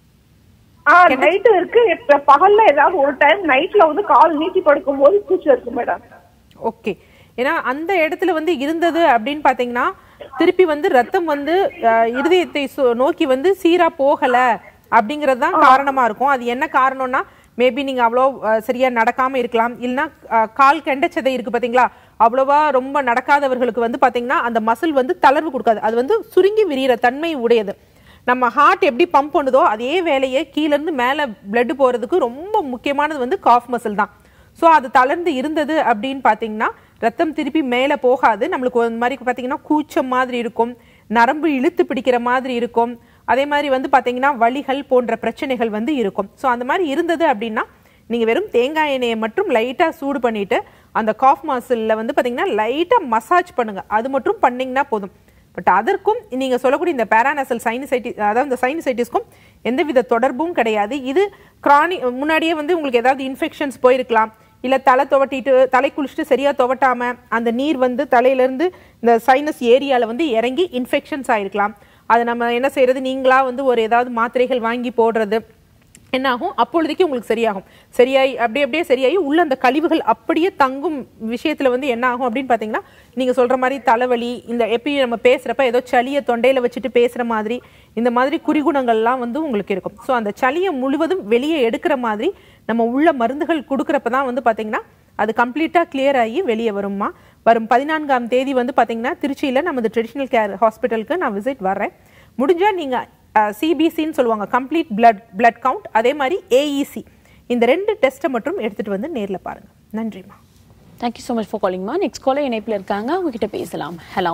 ஆஹ் நைட்டு இருக்கு இப்ப பகல்ல ஏதாவது ஒரு டைம் நைட்ல வந்து கால் நீட்டி படுக்கும் போது கூச்சம் இருக்கு மேடம் ஓகே ஏன்னா அந்த இடத்துல வந்து இருந்தது அப்படின்னு பாத்தீங்கன்னா திருப்பி வந்து ரத்தம் வந்து அஹ், இருதயத்தை சு- நோக்கி வந்து சீரா போகல அப்படிங்கிறது தான் காரணமா இருக்கும் அது என்ன காரணம்னா மேபி நீங்க அவ்வளோ அஹ், சரியா நடக்காம இருக்கலாம் இல்லைன்னா அஹ், கால் கெண்டச்சதை இருக்கு பாத்தீங்களா அவ்வளவா ரொம்ப நடக்காதவர்களுக்கு வந்து பாத்தீங்கன்னா அந்த மசில் வந்து தளர்வு கொடுக்காது அது வந்து சுருங்கி விரிகிற தன்மை உடையது நம்ம ஹார்ட் எப்படி பம்ப் பண்ணுதோ அதே வேலையை கீழ இருந்து மேல blood போறதுக்கு ரொம்ப முக்கியமானது வந்து காஃப் மசில் தான் ஸோ அது தளர்ந்து இருந்தது அப்படின்னு பார்த்தீங்கன்னா ரத்தம் திருப்பி மேலே போகாது நம்மளுக்கு ஒரு மாதிரி பார்த்தீங்கன்னா கூச்சம் மாதிரி இருக்கும் நரம்பு இழுத்து பிடிக்கிற மாதிரி இருக்கும் அதே மாதிரி வந்து பார்த்தீங்கன்னா வலிகள் போன்ற பிரச்சனைகள் வந்து இருக்கும் ஸோ அந்த மாதிரி இருந்தது அப்படின்னா நீங்கள் வெறும் தேங்காய் எண்ணெயை மட்டும் லைட்டாக சூடு பண்ணிட்டு அந்த காஃப் மசிலில் வந்து பார்த்தீங்கன்னா லைட்டாக மசாஜ் பண்ணுங்க அது மட்டும் பண்ணீங்கன்னா போதும் பட் அதற்கும் நீங்க சொல்லக்கூடிய இந்த பேரானசல் சைனசைட்டிஸ் அதாவது இந்த சைனசைட்டிஸ்க்கும் எந்தவித தொடர்பும் கிடையாது இது கிரானி முன்னாடியே வந்து உங்களுக்கு ஏதாவது இன்ஃபெக்ஷன்ஸ் போயிருக்கலாம் இல்ல தலை துவட்டிட்டு தலை குளிச்சுட்டு சரியா துவட்டாம அந்த நீர் வந்து தலையில இருந்து இந்த சைனஸ் ஏரியால வந்து இறங்கி இன்ஃபெக்ஷன்ஸ் ஆயிருக்கலாம் அதை நம்ம என்ன செய்யறது நீங்களா வந்து ஒரு ஏதாவது மாத்திரைகள் வாங்கி போடுறது என்ன ஆகும் அப்பொழுதைக்கு உங்களுக்கு சரியாகும் சரியாயி அப்படியே அப்படியே சரியாகி உள்ள அந்த கழிவுகள் அப்படியே தங்கும் விஷயத்துல வந்து என்ன ஆகும் அப்படின்னு பாத்தீங்கன்னா நீங்க சொல்ற மாதிரி தலைவலி இந்த எப்பயும் நம்ம பேசுறப்ப ஏதோ சளியை தொண்டையில வச்சுட்டு பேசுற மாதிரி இந்த மாதிரி குறிகுணங்கள்லாம் வந்து உங்களுக்கு இருக்கும் ஸோ அந்த சளியை முழுவதும் வெளியே எடுக்கிற மாதிரி நம்ம உள்ள மருந்துகள் கொடுக்குறப்ப தான் வந்து பாத்தீங்கன்னா அது கம்ப்ளீட்டா கிளியர் ஆகி வெளியே வரும்மா வரும் பதினான்காம் தேதி வந்து பாத்தீங்கன்னா திருச்சியில நமது ட்ரெடிஷ்னல் கேர் ஹாஸ்பிட்டலுக்கு நான் விசிட் வர்றேன் முடிஞ்சா நீங்க சிபிசின்னு சொல்லுவாங்க கம்ப்ளீட் பிளட் பிளட் கவுண்ட் அதே மாதிரி ஏஇசி இந்த ரெண்டு டெஸ்ட்டை மட்டும் எடுத்துட்டு வந்து நேர்ல பாருங்க நன்றிம்மா தேங்க்யூ ஸோ மச் ஃபார் காலிங்மா நெக்ஸ்ட் காலர் இணைப்பில் இருக்காங்க அவங்க கிட்ட பேசலாம் ஹலோ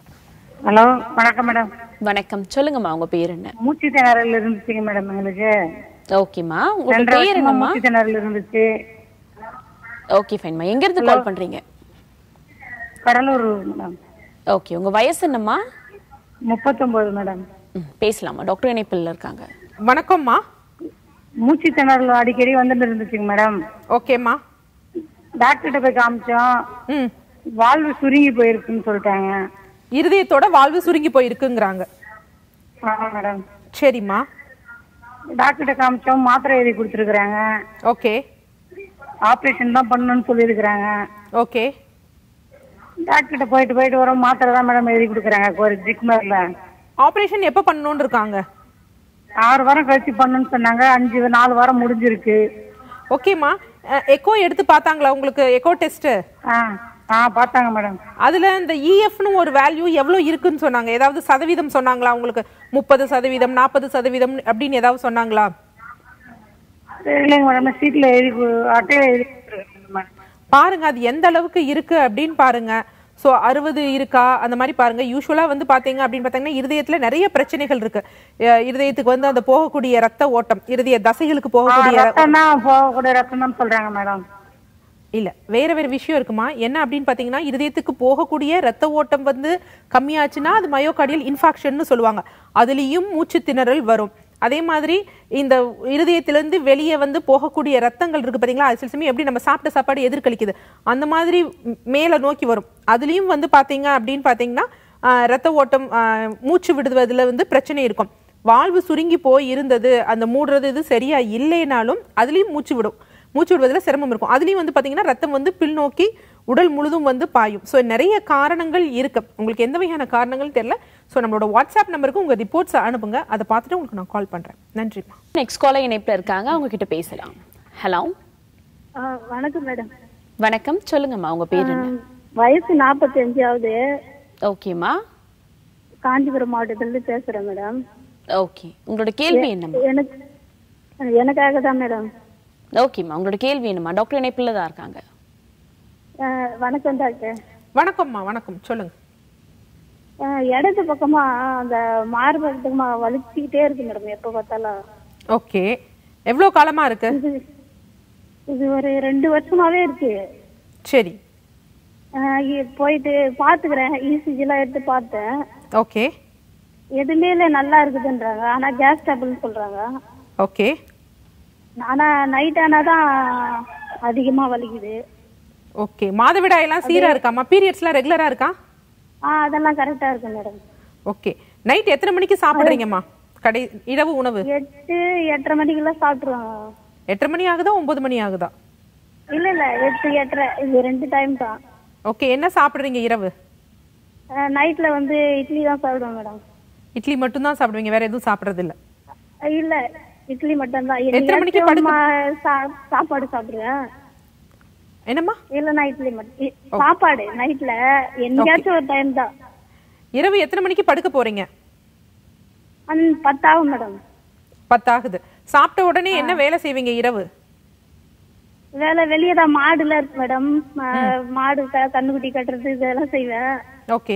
ஹலோ வணக்கம் மேடம் வணக்கம் சொல்லுங்கம்மா உங்க பேர் என்ன மூச்சு திணறல் இருந்துச்சுங்க மேடம் எங்களுக்கு ஓகேம்மா உங்களோட ரெண்டரை பேர் வருஷமா என்னம்மா மூச்சு திணறல் இருந்துச்சு ஓகே ஃபைன்மா எங்க இருந்து கால் பண்றீங்க கடலூர் மேடம் ஓகே உங்க வயசு என்னம்மா முப்பத்தொன்பது மேடம் ம், பேசலாமா டாக்டர் இணைப்பில் இருக்காங்க வணக்கம்மா மூச்சு திணறல் அடிக்கடி வந்துட்டு இருந்துச்சுங்க மேடம் ஓகேம்மா டாக்டர்கிட்ட போய் காமிச்சோம் ம் வாழ்வு சுருங்கி போயிருக்குன்னு சொல்லிட்டாங்க இருதயத்தோட வாழ்வு சுருங்கி போயிருக்குங்கிறாங்க ஆமா மேடம் சரிம்மா டாக்டர்கிட்ட காமிச்சோம் மாத்திரை எழுதி கொடுத்துருக்குறாங்க ஓகே ஆப்ரேஷன் தான் பண்ணணும்னு சொல்லியிருக்கிறாங்க ஓகே டாக்டர்கிட்ட போயிட்டு போயிட்டு வரோம் மாத்திரை தான் மேடம் எழுதி கொடுக்குறாங்க ஒரு ஜிக்மர்ல ஆபரேஷன் எப்ப பண்ணணும்னு இருக்காங்க ஆறு வாரம் கழிச்சு பண்ணணும்னு சொன்னாங்க அஞ்சு நாலு வாரம் முடிஞ்சிருக்கு ஓகேம்மா எக்கோ எடுத்து பார்த்தாங்களா உங்களுக்கு எக்கோ டெஸ்ட் ஆ ஆ பார்த்தாங்க மேடம் அதுல இந்த இஎஃப்னு ஒரு வேல்யூ எவ்வளவு இருக்குன்னு சொன்னாங்க ஏதாவது சதவீதம் சொன்னாங்களா உங்களுக்கு முப்பது சதவீதம் நாற்பது சதவீதம் அப்படின்னு ஏதாவது சொன்னாங்களா இல்லைங்க மேடம் சீட்ல எழுதி கு- அட்டையில எழுதி கொடுத்துருக்காங்க மேடம் பாருங்க அது எந்த அளவுக்கு இருக்கு அப்படின்னு பாருங்க ஸோ அறுபது இருக்கா அந்த மாதிரி பாருங்க யூஸ்வலா வந்து பாத்தீங்க அப்படின்னு பார்த்தீங்கன்னா இருதயத்துல நிறைய பிரச்சனைகள் இருக்கு அஹ் இருதயத்துக்கு வந்து அந்த போகக்கூடிய ரத்த ஓட்டம் இருதய தசைகளுக்கு போகக்கூடிய ரத்தம் தான் போகக்கூடிய ரத்தம் தான் சொல்றாங்க மேடம் இல்ல வேற வேற விஷயம் இருக்குமா என்ன அப்படின்னு பாத்தீங்கன்னா இருதயத்துக்கு போகக்கூடிய ரத்த ஓட்டம் வந்து கம்மியாச்சுன்னா அது மயோகார்டியல் இன்ஃபாக்ஷன்னு சொல்லுவாங்க அதுலயும் மூச்சு திணறல் வரும் அதே மாதிரி இந்த இருதயத்திலிருந்து வெளியே வந்து போகக்கூடிய ரத்தங்கள் இருக்கு பாத்தீங்களா அது சில சமயம் எப்படி நம்ம சாப்பிட்ட சாப்பாடு எதிர்கலிக்குது அந்த மாதிரி ம், மேல நோக்கி வரும் அதுலயும் வந்து பாத்தீங்க அப்படின்னு பாத்தீங்கன்னா ஆஹ், ரத்த ஓட்டம் ஆஹ், மூச்சு விடுவதுல வந்து பிரச்சனை இருக்கும் வாழ்வு சுருங்கி போய் இருந்தது அந்த மூடுறது இது சரியா இல்லைனாலும் அதுலயும் மூச்சு விடும் மூச்சு விடுவதில் சிரமம் இருக்கும் அதுலயும் வந்து பாத்தீங்கன்னா ரத்தம் வந்து பின்னோக்கி உடல் முழுதும் வந்து பாயும் ஸோ நிறைய காரணங்கள் இருக்கு உங்களுக்கு எந்த வகையான காரணங்கள் தெரியல ஸோ நம்மளோட வாட்ஸ்அப் நம்பருக்கு உங்க ரிப்போர்ட்ஸ் அனுப்புங்க அதை பார்த்துட்டு உங்களுக்கு நான் கால் பண்றேன் நன்றிம்மா நெக்ஸ்ட் காலர் இணைப்புல இருக்காங்க அவங்க கிட்ட பேசலாம் ஹலோ வணக்கம் மேடம் வணக்கம் சொல்லுங்கம்மா உங்க பேர் என்ன வயசு நாற்பத்தி அஞ்சாவது ஓகேம்மா காஞ்சிபுரம் மாவட்டத்திலிருந்து பேசுறேன் மேடம் ஓகே உங்களோட கேள்வி என்னம்மா எனக்கு எனக்காக தான் மேடம் ஓகேம்மா உங்களோட கேள்வி என்னம்மா டாக்டர் இணைப்புல தான் இருக்காங்க அஹ், வணக்கம் டாக்டர் வணக்கம்மா வணக்கம் சொல்லுங்க அஹ், இடது பக்கமா அந்த மார்பகத்துக்குமா வலிச்சுக்கிட்டே இருக்கு மேடம் எப்ப பார்த்தாலும் ஓகே எவ்வளோ காலமா இருக்கு இது இது ஒரு ரெண்டு வருஷமாவே இருக்கு சரி அஹ், இ- போயிட்டு பாத்துக்கிறேன் இசிஜி எல்லாம் எடுத்து பார்த்தேன் ஓகே எதுவுமே இல்ல நல்லா இருக்குதுன்றாங்க ஆனா கேஸ் டபுள்னு சொல்றாங்க ஓகே ஆனா நைட் ஆனாதான் அதிகமா வலிக்குது ஓகே மாதவிடாய் எல்லாம் சீரா இருக்காமா பீரியட்ஸ்லாம் ரெகுலரா இருக்கா ஆ அதெல்லாம் கரெக்டா இருக்கு மேடம் ஓகே நைட் எத்தனை மணிக்கு சாப்பிடுறீங்கம்மா கடை இரவு உணவு எட்டு எட்டரை மணிக்கெல்லாம் சாப்பிட்டுருவாங்க எட்டரை மணி ஆகுதா ஒன்பது மணி ஆகுதா இல்ல இல்ல எட்டு எட்டரை இது ரெண்டு டைம் தான் ஓகே என்ன சாப்பிடுறீங்க இரவு நைட்ல வந்து இட்லி தான் சாப்பிடுவேன் மேடம் இட்லி மட்டும் தான் சாப்பிடுவீங்க வேற எதுவும் சாப்பிடுறது இல்ல இல்ல இட்லி மட்டும் தான் எத்தனை மணிக்கு படுக்க- சாப்பாடு சாப்பிடுவேன் என்னம்மா இல்லன்னா இட்லி மட்டும் இ- சாப்பாடு நைட்ல என்னைக்காச்சும் ஒரு டைம் தான் இரவு எத்தனை மணிக்கு படுக்க போறீங்க அந் பத்தாகும் மேடம் பத்தாகுது சாப்பிட்ட உடனே என்ன வேலை செய்வீங்க இரவு வேலை வெளியே தான் மாடுல இருக்கு மேடம் மாடு க- கண்ணுக்குட்டி கட்டுறது இதெல்லாம் செய்வேன் ஓகே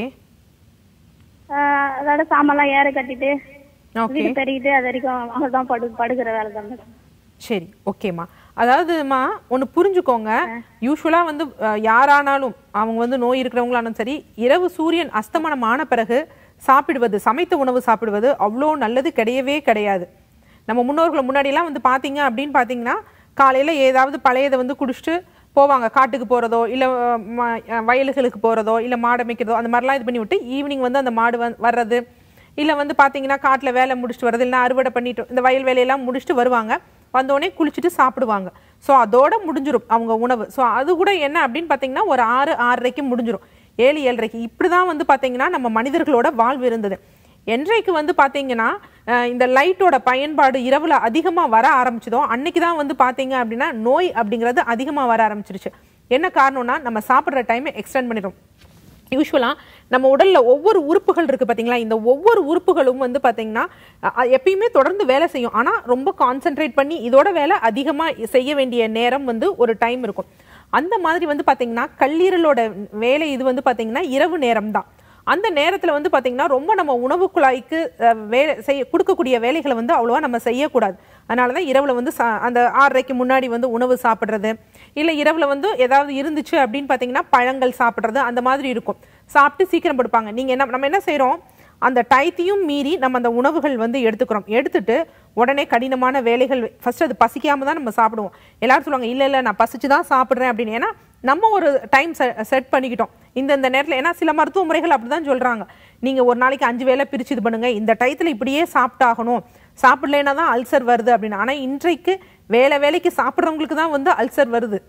ஆஹ் அதோட சாமான்லாம் ஏற கட்டிட்டு ஓகே வீடு பெருகிட்டு அது வரைக்கும் அவ்வளவுதான் படு படுக்கிற வேலை தான் மேடம் சரி ஓகேம்மா அதாவதுமா ஒன்று புரிஞ்சுக்கோங்க யூஸ்வலாக வந்து அஹ், யாரானாலும் அவங்க வந்து நோய் இருக்கிறவங்களாலும் சரி இரவு சூரியன் அஸ்தமனம் ஆன பிறகு சாப்பிடுவது சமைத்த உணவு சாப்பிடுவது அவ்வளோ நல்லது கிடையவே கிடையாது நம்ம முன்னோர்கள் முன்னாடியெல்லாம் வந்து பார்த்தீங்க அப்படின்னு பார்த்தீங்கன்னா காலையில் ஏதாவது பழையதை வந்து குடிச்சிட்டு போவாங்க காட்டுக்கு போகிறதோ இல்லை வயலுகளுக்கு போகிறதோ இல்லை மாடை மேய்க்கிறதோ அந்த மாதிரிலாம் இது பண்ணி விட்டு ஈவினிங் வந்து அந்த மாடு வந் வர்றது இல்லை வந்து பார்த்தீங்கன்னா காட்டில் வேலை முடிச்சுட்டு வரது இல்லைன்னா அறுவடை பண்ணிட்டு இந்த வயல் வேலையெல்லாம் முடிச்சுட்டு வருவாங்க வந்தோடனே குளிச்சுட்டு சாப்பிடுவாங்க ஸோ அதோட முடிஞ்சிரும் அவங்க உணவு ஸோ அது கூட என்ன அப்படின்னு பார்த்தீங்கன்னா ஒரு ஆறு ஆறரைக்கு முடிஞ்சிரும் ஏழு ஏழரைக்கு இப்படி தான் வந்து பார்த்தீங்கன்னா நம்ம மனிதர்களோட வாழ்வு இருந்தது என்றைக்கு வந்து பார்த்தீங்கன்னா அஹ், இந்த லைட்டோட பயன்பாடு இரவுல அதிகமாக வர ஆரம்பிச்சதோ அன்னைக்கு தான் வந்து பார்த்தீங்க அப்படின்னா நோய் அப்படிங்கிறது அதிகமாக வர ஆரம்பிச்சிருச்சு என்ன காரணம்னா நம்ம சாப்பிட்ற டைமை எக்ஸ்டெண்ட் பண்ணிடும் யூஸ்வலாக நம்ம உடல்ல ஒவ்வொரு உறுப்புகள் இருக்கு பாத்தீங்களா இந்த ஒவ்வொரு உறுப்புகளும் வந்து பாத்தீங்கன்னா அ- அ- எப்பயுமே தொடர்ந்து வேலை செய்யும் ஆனா ரொம்ப கான்சென்ட்ரேட் பண்ணி இதோட வேலை அதிகமா செய்ய வேண்டிய நேரம் வந்து ஒரு டைம் இருக்கும் அந்த மாதிரி வந்து பாத்தீங்கன்னா கல்லீரலோட வேலை இது வந்து பாத்தீங்கன்னா இரவு நேரம் தான் அந்த நேரத்துல வந்து பாத்தீங்கன்னா ரொம்ப நம்ம உணவு குழாய்க்கு அஹ், வேலை செய்ய கொடுக்கக்கூடிய வேலைகளை வந்து அவ்வளோவா நம்ம செய்யக்கூடாது அதனால தான் இரவுல வந்து சா- அந்த ஆறரைக்கு முன்னாடி வந்து உணவு சாப்பிட்றது இல்லை இரவுல வந்து ஏதாவது இருந்துச்சு அப்படின்னு பார்த்தீங்கன்னா பழங்கள் சாப்பிட்றது அந்த மாதிரி இருக்கும் சாப்பிட்டு சீக்கிரம் படுப்பாங்க நீங்க என்ன நம்ம என்ன செய்றோம் அந்த டயத்தையும் மீறி நம்ம அந்த உணவுகள் வந்து எடுத்துக்கிறோம் எடுத்துட்டு உடனே கடினமான வேலைகள் ஃபர்ஸ்ட் அது பசிக்காம தான் நம்ம சாப்பிடுவோம் எல்லாரும் சொல்லுவாங்க இல்ல இல்ல நான் பசிச்சு தான் சாப்பிட்றேன் அப்படின்னு ஏன்னா நம்ம ஒரு டைம் செட் பண்ணிக்கிட்டோம் இந்த இந்த நேரத்தில் ஏன்னா சில மருத்துவ முறைகள் அப்படிதான் சொல்றாங்க நீங்க ஒரு நாளைக்கு அஞ்சு வேளை பிரிச்சு இது பண்ணுங்க இந்த டயத்துல இப்படியே சாப்பிட்டாகணும் சாப்பிடலைன்னா தான் அல்சர் வருது அப்படின்னு ஆனா இன்றைக்கு வேலை வேலைக்கு சாப்பிட்றவங்களுக்கு தான் வந்து அல்சர் வருது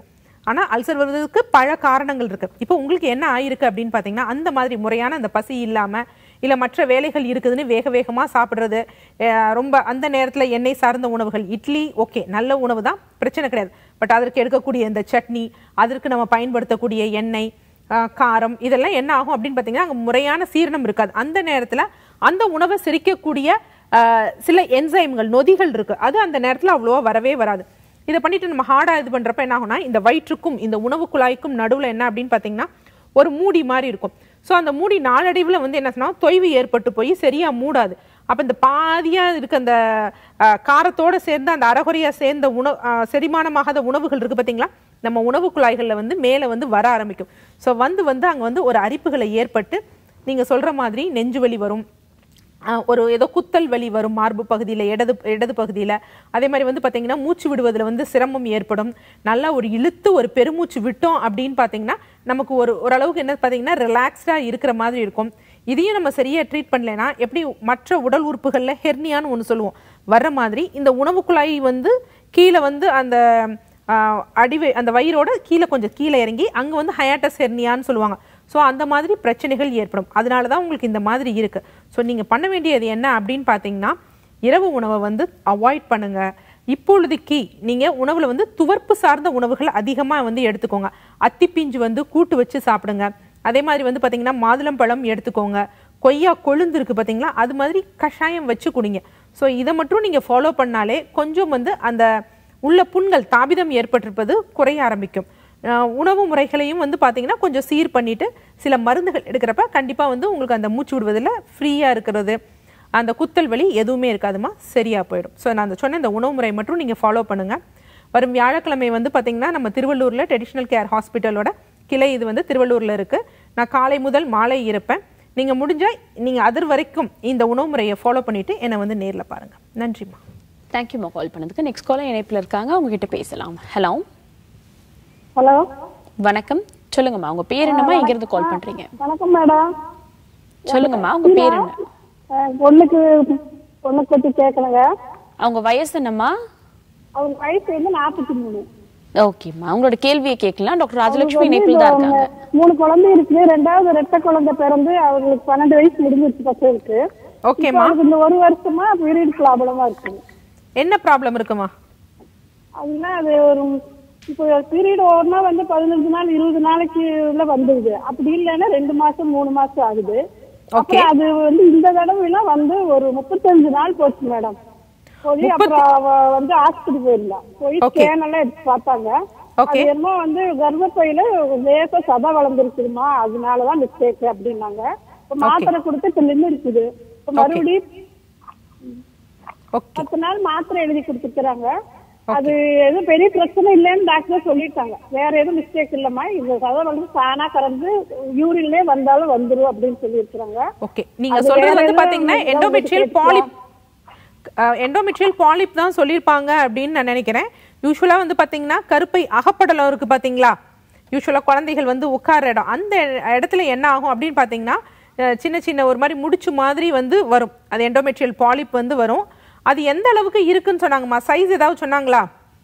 ஆனா அல்சர் வருவதற்கு பல காரணங்கள் இருக்கு இப்போ உங்களுக்கு என்ன ஆயிருக்கு அப்படின்னு பார்த்தீங்கன்னா அந்த மாதிரி முறையான அந்த பசி இல்லாம இல்ல மற்ற வேலைகள் இருக்குதுன்னு வேக வேகமா சாப்பிடுறது அஹ் ரொம்ப அந்த நேரத்துல எண்ணெய் சார்ந்த உணவுகள் இட்லி ஓகே நல்ல உணவு தான் பிரச்சனை கிடையாது பட் அதற்கு எடுக்கக்கூடிய இந்த சட்னி அதற்கு நம்ம பயன்படுத்தக்கூடிய எண்ணெய் ஆஹ் காரம் இதெல்லாம் என்ன ஆகும் அப்படின்னு பார்த்தீங்கன்னா அங்கே முறையான சீரணம் இருக்காது அந்த நேரத்தில் அந்த உணவை செரிக்கக்கூடிய ஆஹ் சில என்சைம்கள் நொதிகள் இருக்கு அது அந்த நேரத்தில் அவ்வளோவா வரவே வராது இதை பண்ணிட்டு நம்ம ஹார்டாக இது பண்ணுறப்ப என்ன ஆகும்னா இந்த வயிற்றுக்கும் இந்த உணவு குழாய்க்கும் நடுவில் என்ன அப்படின்னு பார்த்தீங்கன்னா ஒரு மூடி மாதிரி இருக்கும் ஸோ அந்த மூடி நாளடைவில் வந்து என்ன சொன்னா தொய்வு ஏற்பட்டு போய் சரியா மூடாது அப்போ இந்த பாதியாக இருக்க அந்த ஆஹ், காரத்தோட சேர்ந்து அந்த அறகுறையா சேர்ந்த உணவு செரிமானமாகாத உணவுகள் இருக்கு பார்த்தீங்களா நம்ம உணவு குழாய்களில் வந்து மேலே வந்து வர ஆரம்பிக்கும் ஸோ வந்து வந்து அங்கே வந்து ஒரு அரிப்புகளை ஏற்பட்டு நீங்கள் சொல்கிற மாதிரி நெஞ்சு வலி வரும் ஆஹ் ஒரு ஏதோ குத்தல் வலி வரும் மார்பு பகுதியில் இடது இடது பகுதியில் அதே மாதிரி வந்து பார்த்தீங்கன்னா மூச்சு விடுவதில் வந்து சிரமம் ஏற்படும் நல்லா ஒரு இழுத்து ஒரு பெருமூச்சு விட்டோம் அப்படின்னு பார்த்தீங்கன்னா நமக்கு ஒரு ஓரளவுக்கு என்ன பார்த்தீங்கன்னா ரிலாக்ஸ்டாக இருக்கிற மாதிரி இருக்கும் இதையும் நம்ம சரியாக ட்ரீட் பண்ணலைன்னா எப்படி மற்ற உடல் உறுப்புகளில் ஹெர்னியான்னு ஒன்று சொல்லுவோம் வர்ற மாதிரி இந்த உணவு குழாய் வந்து கீழே வந்து அந்த ஆஹ், அடிவை அந்த வயிறோட கீழே கொஞ்சம் கீழே இறங்கி அங்கே வந்து ஹயாட்டஸ் ஹெர்னியான்னு சொல்லுவாங்க ஸோ அந்த மாதிரி பிரச்சனைகள் ஏற்படும் அதனால தான் உங்களுக்கு இந்த மாதிரி இருக்கு ஸோ நீங்கள் பண்ண வேண்டியது என்ன அப்படின்னு பார்த்தீங்கன்னா இரவு உணவை வந்து அவாய்ட் பண்ணுங்க இப்பொழுதைக்கு நீங்கள் உணவில் வந்து துவர்ப்பு சார்ந்த உணவுகள் அதிகமாக வந்து எடுத்துக்கோங்க அத்திப்பிஞ்சு வந்து கூட்டு வச்சு சாப்பிடுங்க அதே மாதிரி வந்து பார்த்தீங்கன்னா மாதுளம்பழம் எடுத்துக்கோங்க கொய்யா கொழுந்து இருக்கு பார்த்தீங்களா அது மாதிரி கஷாயம் வச்சு குடிங்க ஸோ இதை மட்டும் நீங்கள் ஃபாலோ பண்ணாலே கொஞ்சம் வந்து அந்த உள்ள புண்கள் தாபிதம் ஏற்பட்டிருப்பது குறைய ஆரம்பிக்கும் அஹ் உணவு முறைகளையும் வந்து பார்த்தீங்கன்னா கொஞ்சம் சீர் பண்ணிட்டு சில மருந்துகள் எடுக்கிறப்ப கண்டிப்பாக வந்து உங்களுக்கு அந்த மூச்சு விடுவதில் ஃப்ரீயாக இருக்கிறது அந்த குத்தல் வலி எதுவுமே இருக்காதுமா சரியா போயிடும் ஸோ நான் அந்த சொன்ன இந்த உணவு முறை மட்டும் நீங்கள் ஃபாலோ பண்ணுங்க வரும் வியாழக்கிழமை வந்து பார்த்தீங்கன்னா நம்ம திருவள்ளூரில் ட்ரெடிஷ்னல் கேர் ஹாஸ்பிட்டலோட கிளை இது வந்து திருவள்ளூரில் இருக்கு நான் காலை முதல் மாலை இருப்பேன் நீங்கள் முடிஞ்சா நீங்கள் அதர் வரைக்கும் இந்த உணவு முறையை ஃபாலோ பண்ணிட்டு என்னை வந்து நேரில் பாருங்க நன்றிம்மா தேங்க்யூமா கால் பண்ணதுக்கு நெக்ஸ்ட் காலர் இணைப்பில் இருக்காங்க அவங்க கிட்ட பேசலாம் ஹலோ ஹலோ வணக்கம் சொல்லுங்கம்மா உங்க பேர் என்னம்மா எங்க இருந்து கால் பண்றீங்க வணக்கம் மேடம் சொல்லுங்கம்மா உங்க பேர் என்ன அஹ் பொண்ணுக்கு பொண்ணுக்கு பத்தி கேட்கணுங்க அவங்க வயசு என்னம்மா அவங்க வயசு வந்து நாற்பத்தி மூணு ஓகேம்மா உங்களோட கேள்வியை கேட்கலாம் டாக்டர் ராஜலட்சுமி இணைப்பில் தான் இருக்காங்க மூணு குழந்தை இருக்குது ரெண்டாவது ரெட்டை குழந்தை பிறந்து அவங்களுக்கு பன்னெண்டு வயசு முடிஞ்சிருச்சு பசங்களுக்கு ஓகேம்மா அவங்களுக்கு இந்த ஒரு வருஷமா பீரியட் ப்ராப்ளமா இருக்குது என்ன ப்ராப்ளம் இருக்குமா அதுனா அது ஒரு இப்போ பீரியட் ஒவ்வொன்றா வந்து பதினஞ்சு நாள் இருபது நாளைக்கு உள்ள வந்துடுது அப்படி இல்லைன்னா ரெண்டு மாசம் மூணு மாசம் ஆகுது அப்புறம் அது வந்து இந்த தடவை எல்லாம் வந்து ஒரு முப்பத்தஞ்சு நாள் போச்சு மேடம் போய் அப்புறம் அவ வந்து ஹாஸ்பிட்டல் போயிருந்தா போய் Okay. ஸ்கேன் எல்லாம் எடுத்து பார்த்தாங்க Okay. அது என்னமோ வந்து கர்ப்பப்பையில லேசா சதை வளர்ந்துருக்குதுமா அதனாலதான் மிஸ்டேக் அப்படின்னாங்க இப்ப மாத்திரை கொடுத்து இப்ப நின்று இருக்குது இப்ப மறுபடியும் ஓகே பத்து நாள் மாத்திரை எழுதி கொடுத்துருக்காங்க அது எதுவும் பெரிய பிரச்சனை இல்லைன்னு டாக்டர் சொல்லிட்டாங்க வேற எதுவும் மிஸ்டேக் இல்லம்மா இந்த சதை வந்து தானா கறந்து யூரின்லயே வந்தாலும் வந்துரும் அப்படின்னு சொல்லியிருக்கிறாங்க ஓகே நீங்க அது சொல்றது வேற வந்து எதுவும் பாத்தீங்கன்னா ஏதாவது எண்டோமெட்ரியல் கேட்கலாம். பாலிப் எண்டோமெட்ரியல் பாலிப் தான் சொல்லியிருப்பாங்க அப்படின்னு நான் நினைக்கிறேன் யூஸ்வலா வந்து பாத்தீங்கன்னா கருப்பை அகப்படலம் இருக்கு பாத்தீங்களா யூஸ்வலா குழந்தைகள் வந்து உட்கார்ற இடம் அந்த இடத்துல என்ன ஆகும் அப்படின்னு பாத்தீங்கன்னா அஹ், சின்ன சின்ன ஒரு மாதிரி முடிச்சு மாதிரி வந்து வரும் அது எண்டோமெட்ரியல் பாலிப் வந்து வரும் அது எந்த அளவுக்கு இருக்குன்னு சொன்னாங்கம்மா சைஸ் ஏதாவது சொன்னாங்களா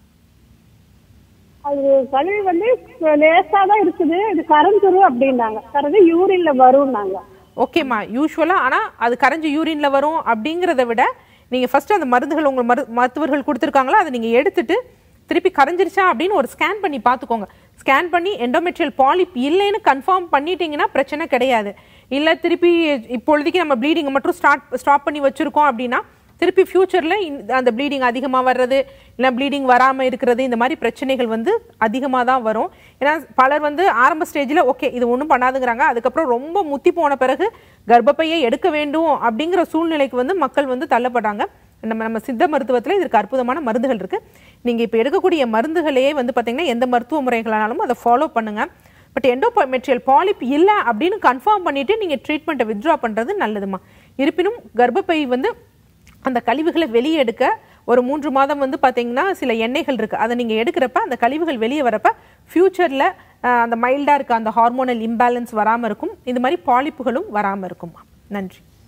அது கழுவி வந்து லேசா தான் இருக்குது இது கரைஞ்சிரும் அப்படின்னாங்க கறந்து யூரின்ல வரும்னாங்க ஓகேம்மா யூஸ்வலா ஆனா அது கரைஞ்சு யூரின்ல வரும் அப்படிங்கிறத விட நீங்க ஃபர்ஸ்ட் அந்த மருந்துகள் உங்க மரு மருத்துவர்கள் கொடுத்துருக்காங்களோ அதை நீங்க எடுத்துட்டு திருப்பி கரைஞ்சிருச்சா அப்படின்னு ஒரு ஸ்கேன் பண்ணி பார்த்துக்கோங்க ஸ்கேன் பண்ணி எண்டோமெட்ரியல் பாலிப் இல்லைன்னு கன்ஃபார்ம் பண்ணிட்டீங்கன்னா பிரச்சனை கிடையாது இல்ல திருப்பி இப்பொழுதைக்கு நம்ம ப்ளீடிங்கை மட்டும் ஸ்டார்ட் ஸ்டாப் பண்ணி வச்சிருக்கோம் அப்படின்னா திருப்பி ஃபியூச்சர்ல அந்த ப்ளீடிங் அதிகமா வர்றது இல்ல ப்ளீடிங் வராம இருக்கிறது இந்த மாதிரி பிரச்சனைகள் வந்து அதிகமா தான் வரும் ஏன்னா பலர் வந்து ஆரம்ப ஸ்டேஜ்ல ஓகே இது ஒன்றும் பண்ணாதுங்கிறாங்க அதுக்கப்புறம் ரொம்ப முத்தி போன பிறகு கர்ப்பப்பையை எடுக்க வேண்டும் அப்படிங்கிற சூழ்நிலைக்கு வந்து மக்கள் வந்து தள்ளப்படுறாங்க நம்ம நம்ம சித்த மருத்துவத்துல இதற்கு அற்புதமான மருந்துகள் இருக்கு நீங்க இப்ப எடுக்கக்கூடிய மருந்துகளையே வந்து பாத்தீங்கன்னா எந்த மருத்துவ முறைகளானாலும் அதை ஃபாலோ பண்ணுங்க பட் எண்டோமெட்ரியல் பாலிப் இல்லை அப்படின்னு கன்ஃபார்ம் பண்ணிட்டு நீங்க ட்ரீட்மெண்ட்டை வித்ட்ரா பண்றது நல்லதுமா இருப்பினும் கர்ப்பப்பை வந்து அந்த கழிவுகளை வெளியே எடுக்க ஒரு மூன்று மாதம் வந்து பாத்தீங்கன்னா சில எண்ணெய்கள் இருக்கு அதை நீங்க எடுக்கிறப்ப அந்த கழிவுகள் வெளியே வரப்ப ஃபியூச்சர்ல அந்த மைல்டா இருக்க அந்த ஹார்மோனல் இம்பேலன்ஸ் வராம இருக்கும் இது மாதிரி பாலிப்புகளும் வராம இருக்குமா நன்றி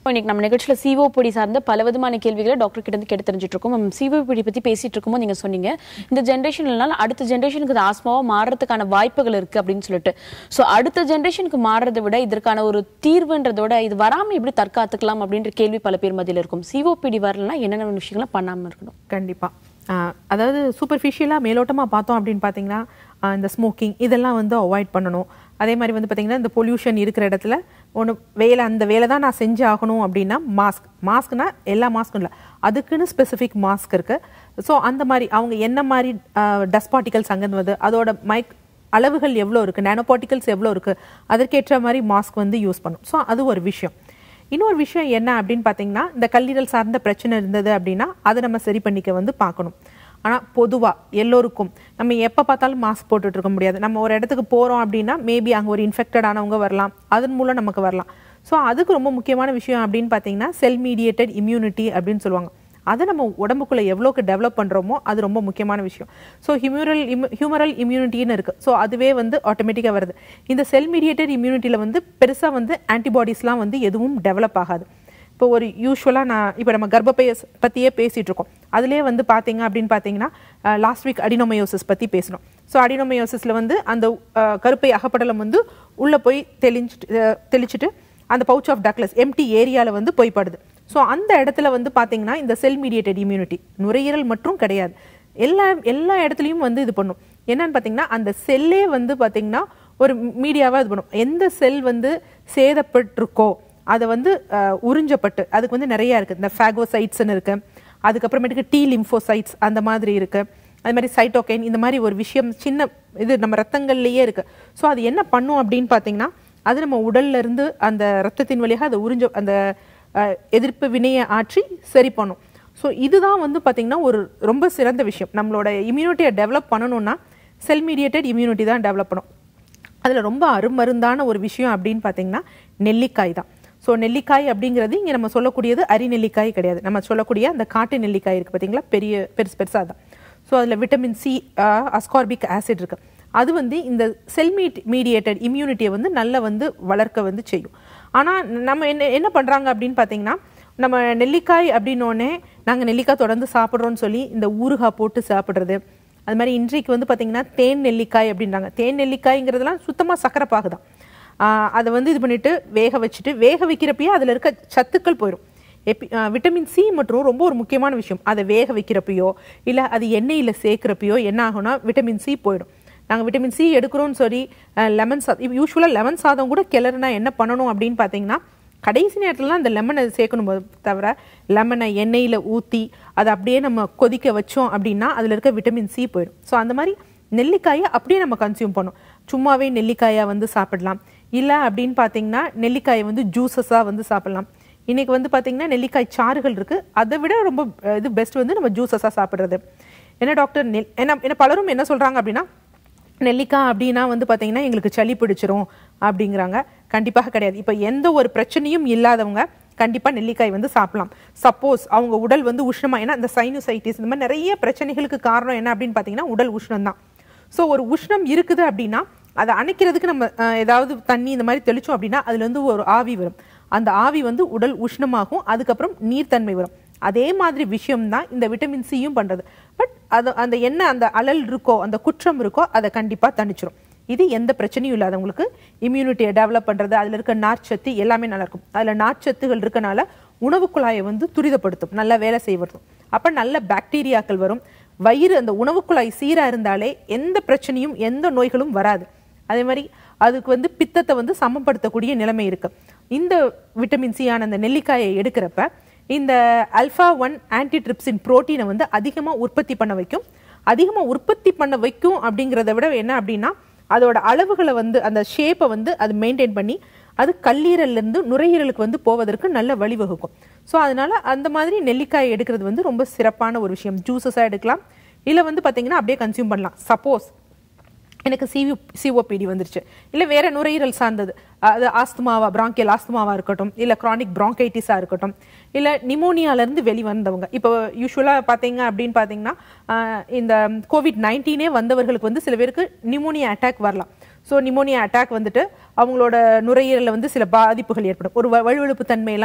இன்னைக்கு நம்ம நிகழ்ச்சியில் சிஓபிடி சார்ந்த பல விதமான கேள்விகளை டாக்டர் கிட்ட இருந்து கேட்டு தெரிஞ்சுட்டு இருக்கோம் நம்ம சிஓபிடி பத்தி பேசிட்டு இருக்கும்போது நீங்க சொன்னீங்க இந்த ஜென்ரேஷன்லாம் அடுத்த ஜென்ரேஷனுக்கு இது ஆஸ்மாவா மாறுறதுக்கான வாய்ப்புகள் இருக்கு அப்படின்னு சொல்லிட்டு ஸோ அடுத்த ஜென்ரேஷனுக்கு மாறுறதை விட இதற்கான ஒரு தீர்வுன்றதை விட இது வராம எப்படி தற்காத்துக்கலாம் அப்படின்ற கேள்வி பல பேர் மத்தியில் இருக்கும் சிஓபிடி வரலன்னா என்னென்ன விஷயங்களை பண்ணாம இருக்கணும் கண்டிப்பா ஆஹ் அதாவது சூப்பர்ஃபிஷியலாக மேலோட்டமாக பார்த்தோம் அப்படின்னு பார்த்தீங்கன்னா ஆஹ் இந்த ஸ்மோக்கிங் இதெல்லாம் வந்து அவாய்ட் பண்ணணும் அதே மாதிரி வந்து பார்த்தீங்கன்னா இந்த பொல்யூஷன் இருக்கிற இடத்துல ஒன்று வேலை அந்த வேலை தான் நான் செஞ்சு ஆகணும் அப்படின்னா மாஸ்க் மாஸ்க்னா எல்லா மாஸ்க்கும் இல்லை அதுக்குன்னு ஸ்பெசிஃபிக் மாஸ்க் இருக்கு ஸோ அந்த மாதிரி அவங்க என்ன மாதிரி டஸ்ட் பார்ட்டிகல்ஸ் அங்கேருந்து வருது அதோட மைக் அளவுகள் எவ்வளோ இருக்குது நானோ பார்ட்டிகல்ஸ் எவ்வளோ இருக்குது அதற்கேற்ற மாதிரி மாஸ்க் வந்து யூஸ் பண்ணும் ஸோ அது ஒரு விஷயம் இன்னொரு விஷயம் என்ன அப்படின்னு பார்த்தீங்கன்னா இந்த கல்லீரல் சார்ந்த பிரச்சனை இருந்தது அப்படின்னா அதை நம்ம சரி பண்ணிக்க வந்து பார்க்கணும் ஆனால் பொதுவாக எல்லோருக்கும் நம்ம எப்போ பார்த்தாலும் மாஸ்க் போட்டுட்டு இருக்க முடியாது நம்ம ஒரு இடத்துக்கு போகிறோம் அப்படின்னா மேபி அங்கே ஒரு இன்ஃபெக்டட் ஆனவங்க வரலாம் அதன் மூலம் நமக்கு வரலாம் ஸோ அதுக்கு ரொம்ப முக்கியமான விஷயம் அப்படின்னு பார்த்தீங்கன்னா செல் மீடியேட்டட் இம்யூனிட்டி அப்படின்னு சொல்லுவாங்க அதை நம்ம உடம்புக்குள்ள எவ்வளோக்கு டெவலப் பண்ணுறோமோ அது ரொம்ப முக்கியமான விஷயம் ஸோ ஹியூமரல் இம் ஹியூமரல் இம்யூனிட்டின்னு இருக்குது ஸோ அதுவே வந்து ஆட்டோமேட்டிக்காக வருது இந்த செல் மீடியேட்டட் இம்யூனிட்டியில் வந்து பெருசாக வந்து ஆன்டிபாடிஸ்லாம் வந்து எதுவும் டெவலப் ஆகாது இப்போ ஒரு யூஸ்வலாக நான் இப்போ நம்ம கர்ப்பப்பைய ஸ் பற்றியே பேசிகிட்டு இருக்கோம் அதுலேயே வந்து பார்த்தீங்க அப்படின்னு பார்த்தீங்கன்னா லாஸ்ட் வீக் அடினோமயோசிஸ் பற்றி பேசணும் ஸோ அடினோமயோசிஸில் வந்து அந்த அஹ், கருப்பை அகப்படலம் வந்து உள்ளே போய் தெளிஞ்சிட்டு அஹ், தெளிச்சிட்டு அந்த பவுச் ஆஃப் டக்லஸ் எம்டி ஏரியாவில் வந்து போய் படுது ஸோ அந்த இடத்துல வந்து பார்த்தீங்கன்னா இந்த செல் மீடியேட்டட் இம்யூனிட்டி நுரையீரல் மற்றும் கிடையாது எல்லா எல்லா இடத்துலையும் வந்து இது பண்ணும் என்னன்னு பார்த்தீங்கன்னா அந்த செல்லே வந்து பார்த்தீங்கன்னா ஒரு மீடியாவாக இது பண்ணும் எந்த செல் வந்து சேதப்பட்டிருக்கோ அதை வந்து அஹ், உறிஞ்சப்பட்டு அதுக்கு வந்து நிறைய இருக்குது இந்த ஃபேகோசைட்ஸ்னு இருக்கு அதுக்கப்புறமேட்டுக்கு டி லிம்போசைட்ஸ் அந்த மாதிரி இருக்கு அது மாதிரி சைட்டோகைன் இந்த மாதிரி ஒரு விஷயம் சின்ன இது நம்ம ரத்தங்கள்லேயே இருக்கு ஸோ அது என்ன பண்ணும் அப்படின்னு பார்த்தீங்கன்னா அது நம்ம உடல்ல இருந்து அந்த ரத்தத்தின் வழியாக அதை உறிஞ்ச அந்த அஹ், எதிர்ப்பு வினையை ஆற்றி சரி பண்ணும் ஸோ இதுதான் வந்து பார்த்தீங்கன்னா ஒரு ரொம்ப சிறந்த விஷயம் நம்மளோட இம்யூனிட்டியை டெவலப் பண்ணணும்னா செல் மீடியேட்டட் இம்யூனிட்டி தான் டெவலப் பண்ணும் அதில் ரொம்ப அருமருந்தான ஒரு விஷயம் அப்படின்னு பார்த்தீங்கன்னா நெல்லிக்காய் தான் ஸோ நெல்லிக்காய் அப்படிங்கிறது இங்கே நம்ம சொல்லக்கூடியது அரி நெல்லிக்காய் கிடையாது நம்ம சொல்லக்கூடிய அந்த காட்டு நெல்லிக்காய் இருக்குது பார்த்தீங்களா பெரிய பெருசு பெருசாக தான் ஸோ அதில் விட்டமின் சி அஸ்கார்பிக் ஆசிட் இருக்கு அது வந்து இந்த செல் மீட் மீடியேட்டட் இம்யூனிட்டியை வந்து நல்லா வந்து வளர்க்க வந்து செய்யும் ஆனால் நம்ம என்ன என்ன பண்ணுறாங்க அப்படின்னு பார்த்தீங்கன்னா நம்ம நெல்லிக்காய் அப்படின்னோடனே நாங்கள் நெல்லிக்காய் தொடர்ந்து சாப்பிட்றோம்னு சொல்லி இந்த ஊறுகாய் போட்டு சாப்பிட்றது அது மாதிரி இன்றைக்கு வந்து பார்த்தீங்கன்னா தேன் நெல்லிக்காய் அப்படின்றாங்க தேன் நெல்லிக்காய்ங்கிறதுலாம் சுத்தமாக சக்கரை பாகு தான் ஆஹ் அதை வந்து இது பண்ணிட்டு வேக வச்சுட்டு வேக வைக்கிறப்பயே அதில் இருக்க சத்துக்கள் போயிடும் எப்பி ஆஹ் விட்டமின் சி மற்றும் ரொம்ப ஒரு முக்கியமான விஷயம் அதை வேக வைக்கிறப்பயோ இல்லை அது எண்ணெயில் சேர்க்குறப்பயோ என்ன ஆகும்னா விட்டமின் சி போயிடும் நாங்கள் விட்டமின் சி எடுக்கிறோம்னு சொல்லி லெமன் சாதம் யூஸ்வலாக லெமன் சாதம் கூட கிளறுனா என்ன பண்ணணும் அப்படின்னு பார்த்தீங்கன்னா கடைசி நேரத்தில் அந்த லெமனை சேர்க்கணும் போது தவிர லெமனை எண்ணெயில் ஊற்றி அதை அப்படியே நம்ம கொதிக்க வச்சோம் அப்படின்னா அதில் இருக்க விட்டமின் சி போயிடும் ஸோ அந்த மாதிரி நெல்லிக்காயை அப்படியே நம்ம கன்சியூம் பண்ணணும் சும்மாவே நெல்லிக்காயை வந்து சாப்பிடலாம் இல்லை அப்படின்னு பார்த்தீங்கன்னா நெல்லிக்காயை வந்து ஜூஸஸாக வந்து சாப்பிடலாம் இன்னைக்கு வந்து பார்த்தீங்கன்னா நெல்லிக்காய் சாறுகள் இருக்கு அதை விட ரொம்ப அஹ், இது பெஸ்ட் வந்து நம்ம ஜூஸஸாக சாப்பிட்றது என்ன டாக்டர் நெல் என்ன என்ன பலரும் என்ன சொல்கிறாங்க அப்படின்னா நெல்லிக்காய் அப்படின்னா வந்து பார்த்தீங்கன்னா எங்களுக்கு சளி பிடிச்சிரும் அப்படிங்கிறாங்க கண்டிப்பாக கிடையாது இப்போ எந்த ஒரு பிரச்சனையும் இல்லாதவங்க கண்டிப்பாக நெல்லிக்காய் வந்து சாப்பிடலாம் சப்போஸ் அவங்க உடல் வந்து உஷ்ணமா ஏன்னா இந்த சைனோசைட்டிஸ் இந்த மாதிரி நிறைய பிரச்சனைகளுக்கு காரணம் என்ன அப்படின்னு பார்த்தீங்கன்னா உடல் உஷ்ணம் தான் ஸோ ஒரு உஷ்ணம் இருக்குது அப்படின்னா அதை அணைக்கிறதுக்கு நம்ம அஹ், ஏதாவது தண்ணி இந்த மாதிரி தெளிச்சோம் அப்படின்னா அதுல இருந்து ஒரு ஆவி வரும் அந்த ஆவி வந்து உடல் உஷ்ணமாகும் அதுக்கப்புறம் நீர்த்தன்மை வரும் அதே மாதிரி விஷயம் தான் இந்த விட்டமின் சியும் பண்றது பட் அது அந்த என்ன அந்த அலல் இருக்கோ அந்த குற்றம் இருக்கோ அதை கண்டிப்பா தணிச்சிரும் இது எந்த பிரச்சனையும் இல்லாதவங்களுக்கு இம்யூனிட்டியை டெவலப் பண்றது அதுல இருக்க நார்ச்சத்து எல்லாமே நல்லா இருக்கும் அதுல நார்ச்சத்துகள் இருக்கனால உணவு குழாயை வந்து துரிதப்படுத்தும் நல்லா வேலை செய்வதும் அப்ப நல்ல பாக்டீரியாக்கள் வரும் வயிறு அந்த உணவு குழாய் சீரா இருந்தாலே எந்த பிரச்சனையும் எந்த நோய்களும் வராது அதே மாதிரி அதுக்கு வந்து பித்தத்தை வந்து சமப்படுத்தக்கூடிய நிலைமை இருக்கு இந்த விட்டமின் சியான அந்த நெல்லிக்காயை எடுக்கிறப்ப இந்த அல்ஃபா ஒன் ஆன்டி ட்ரிப்சின் புரோட்டீனை வந்து அதிகமாக உற்பத்தி பண்ண வைக்கும் அதிகமாக உற்பத்தி பண்ண வைக்கும் அப்படிங்கிறத விட என்ன அப்படின்னா அதோட அளவுகளை வந்து அந்த ஷேப்பை வந்து அது மெயின்டைன் பண்ணி அது கல்லீரல்ல இருந்து நுரையீரலுக்கு வந்து போவதற்கு நல்ல வழிவகுக்கும் ஸோ அதனால அந்த மாதிரி நெல்லிக்காய் எடுக்கிறது வந்து ரொம்ப சிறப்பான ஒரு விஷயம் ஜூஸஸாக எடுக்கலாம் இல்லை வந்து பார்த்தீங்கன்னா அப்படியே கன்சியூம் பண்ணலாம் சப்போஸ் எனக்கு சிவி சிஓபிடி வந்துருச்சு இல்லை வேற நுரையீரல் சார்ந்தது அது ஆஸ்துமாவா பிராங்கியல் ஆஸ்துமாவா இருக்கட்டும் இல்லை கிரானிக் பிராங்கைட்டிஸாக இருக்கட்டும் இல்லை நிமோனியாலேருந்து வெளிவந்தவங்க இப்போ யூஸ்வலாக பார்த்தீங்க அப்படின்னு பார்த்தீங்கன்னா ஆஹ் இந்த கோவிட் நைன்டீனே வந்தவர்களுக்கு வந்து சில பேருக்கு நிமோனியா அட்டாக் வரலாம் ஸோ நிமோனியா அட்டாக் வந்துட்டு அவங்களோட நுரையீரலில் வந்து சில பாதிப்புகள் ஏற்படும் ஒரு வ- வழுவழுப்பு தன்மையெல்லாம் வரும்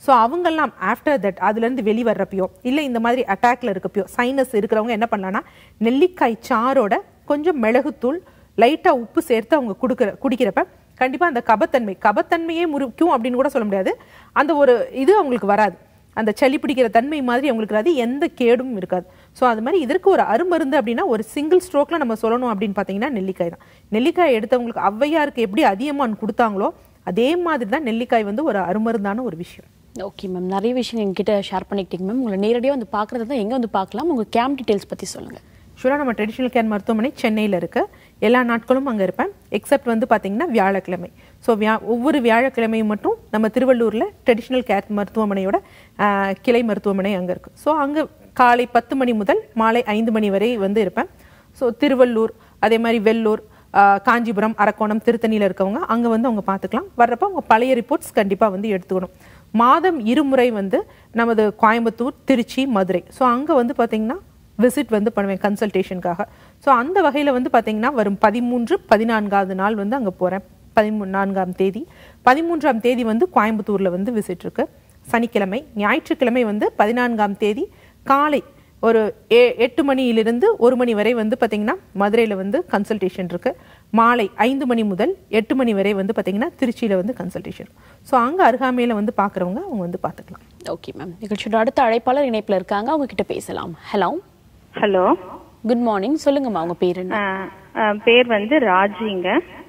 ஸோ அவங்கெல்லாம் ஆஃப்டர் தட் அதுலேருந்து வெளிவர்றப்பயோ இல்லை இந்த மாதிரி அட்டாக்ல இருக்கப்பயோ சைனஸ் இருக்கிறவங்க என்ன பண்ணலாம்னா நெல்லிக்காய் சாரோட கொஞ்சம் மிளகுத்தூள் லைட்டாக உப்பு சேர்த்து அவங்க கொடுக்குற குடிக்கிறப்ப கண்டிப்பாக அந்த கபத்தன்மை கபத்தன்மையே முறிக்கும் அப்படின்னு கூட சொல்ல முடியாது அந்த ஒரு இது அவங்களுக்கு வராது அந்த சளி பிடிக்கிற தன்மை மாதிரி அவங்களுக்கு வராது எந்த கேடும் இருக்காது ஸோ அது மாதிரி இதற்கு ஒரு அருமருந்து அப்படின்னா ஒரு சிங்கிள் ஸ்ட்ரோக்ல நம்ம சொல்லணும் அப்படின்னு பார்த்தீங்கன்னா நெல்லிக்காய் தான் நெல்லிக்காய் எடுத்தவங்களுக்கு ஔவையாருக்கு எப்படி அதியமான் கொடுத்தாங்களோ அதே மாதிரி தான் நெல்லிக்காய் வந்து ஒரு அருமருந்தான ஒரு விஷயம் ஓகே மேம் நிறைய விஷயம் எங்ககிட்ட ஷேர் பண்ணிக்கிட்டீங்க மேம் உங்களை நேரடியாக வந்து பார்க்குறது தான் எங்கே வந்து பார்க்கலாம் உங்கள் கேம்ப் டீட்டெயில்ஸ் பற்றி சொல்லுங்கள் ஆக்சுவலாக நம்ம ட்ரெடிஷ்னல் கேர் மருத்துவமனை சென்னையில் இருக்கு எல்லா நாட்களும் அங்கே இருப்பேன் எக்ஸப்ட் வந்து பார்த்தீங்கன்னா வியாழக்கிழமை ஸோ வியா ஒவ்வொரு வியாழக்கிழமையும் மட்டும் நம்ம திருவள்ளூரில் ட்ரெடிஷ்னல் கேர் மருத்துவமனையோட ஆஹ், கிளை மருத்துவமனை அங்கே இருக்கு ஸோ அங்கே காலை பத்து மணி முதல் மாலை ஐந்து மணி வரை வந்து இருப்பேன் ஸோ திருவள்ளூர் அதே மாதிரி வெள்ளூர் ஆஹ், காஞ்சிபுரம் அரக்கோணம் திருத்தணியில் இருக்கவங்க அங்கே வந்து அவங்க பார்த்துக்கலாம் வர்றப்ப அவங்க பழைய ரிப்போர்ட்ஸ் கண்டிப்பாக வந்து எடுத்துக்கணும் மாதம் இருமுறை வந்து நமது கோயம்புத்தூர் திருச்சி மதுரை ஸோ அங்கே வந்து பார்த்தீங்கன்னா விசிட் வந்து பண்ணுவேன் கன்சல்டேஷனுக்காக ஸோ அந்த வகையில் வந்து பார்த்தீங்கன்னா வரும் பதிமூன்று பதினான்காவது நாள் வந்து அங்கே போகிறேன் பதிமூ நான்காம் தேதி பதிமூன்றாம் தேதி வந்து கோயம்புத்தூரில் வந்து விசிட் இருக்கு சனிக்கிழமை ஞாயிற்றுக்கிழமை வந்து பதினான்காம் தேதி காலை ஒரு ஏ எட்டு மணியிலிருந்து ஒரு மணி வரை வந்து பார்த்தீங்கன்னா மதுரையில் வந்து கன்சல்டேஷன் இருக்கு மாலை ஐந்து மணி முதல் எட்டு மணி வரை வந்து பார்த்தீங்கன்னா திருச்சியில் வந்து கன்சல்டேஷன் ஸோ அங்கே அருகாமையில் வந்து பார்க்குறவங்க அவங்க வந்து பார்த்துக்கலாம் ஓகே மேம் நிகழ்ச்சியோட அடுத்த அழைப்பாளர் இணைப்பில் இருக்காங்க அவங்க கிட்ட பேசலாம் ஹலோ ஹலோ குட் மார்னிங் சொல்லுங்கம்மா உங்க பேர் என்ன பேர் வந்து ராஜிங்க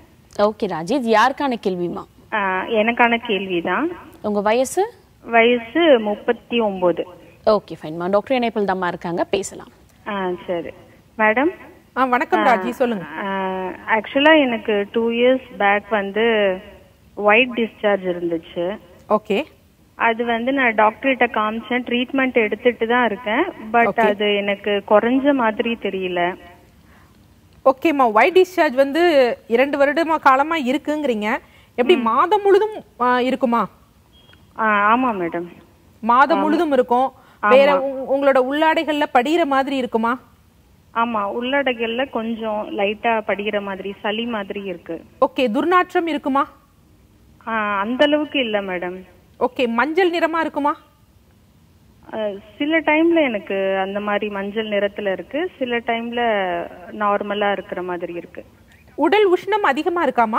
ஓகே ராஜி இது யாருக்கான கேள்விமா ஆ, எனக்கான கேள்விதான் உங்க வயசு வயசு முப்பத்தி ஒன்பது ஓகே ஃபைன்மா டாக்டர் இணைப்பில் தாம்மா இருக்காங்க பேசலாம் ஆ சரி மேடம் ஆ வணக்கம் ராஜி சொல்லுங்க ஆக்சுவலா எனக்கு டூ இயர்ஸ் பேக் வந்து ஒயிட் டிஸ்சார்ஜ் இருந்துச்சு ஓகே அது வந்து நான் டாக்டர்கிட்ட காமிச்சேன் ட்ரீட்மெண்ட் எடுத்துட்டு தான் இருக்கேன் பட் Okay. அது எனக்கு குறைஞ்ச மாதிரி தெரியல ஓகேம்மா ஒயிட் டிஸ்சார்ஜ் வந்து இரண்டு வருடமா காலமா இருக்குங்கிறீங்க எப்படி மாதம் முழுதும் ஆ, இருக்குமா ஆ, ஆமா மேடம் மாதம் முழுதும் இருக்கும் வேற உங்க- உங்களோட உள்ளாடைகள்ல படிகிற மாதிரி இருக்குமா ஆமா உள்ளடகல்ல கொஞ்சம் லைட்டா படிக்கிற மாதிரி சளி மாதிரி இருக்கு ஓகே துர்நாற்றம் இருக்குமா ஆ, அந்த அளவுக்கு இல்ல மேடம் ஓகே மஞ்சள் நிறமா இருக்குமா அஹ், சில டைம்ல எனக்கு அந்த மாதிரி மஞ்சள் நிறத்துல இருக்கு சில டைம்ல நார்மலா இருக்கிற மாதிரி இருக்கு உடல் உஷ்ணம் அதிகமா இருக்காமா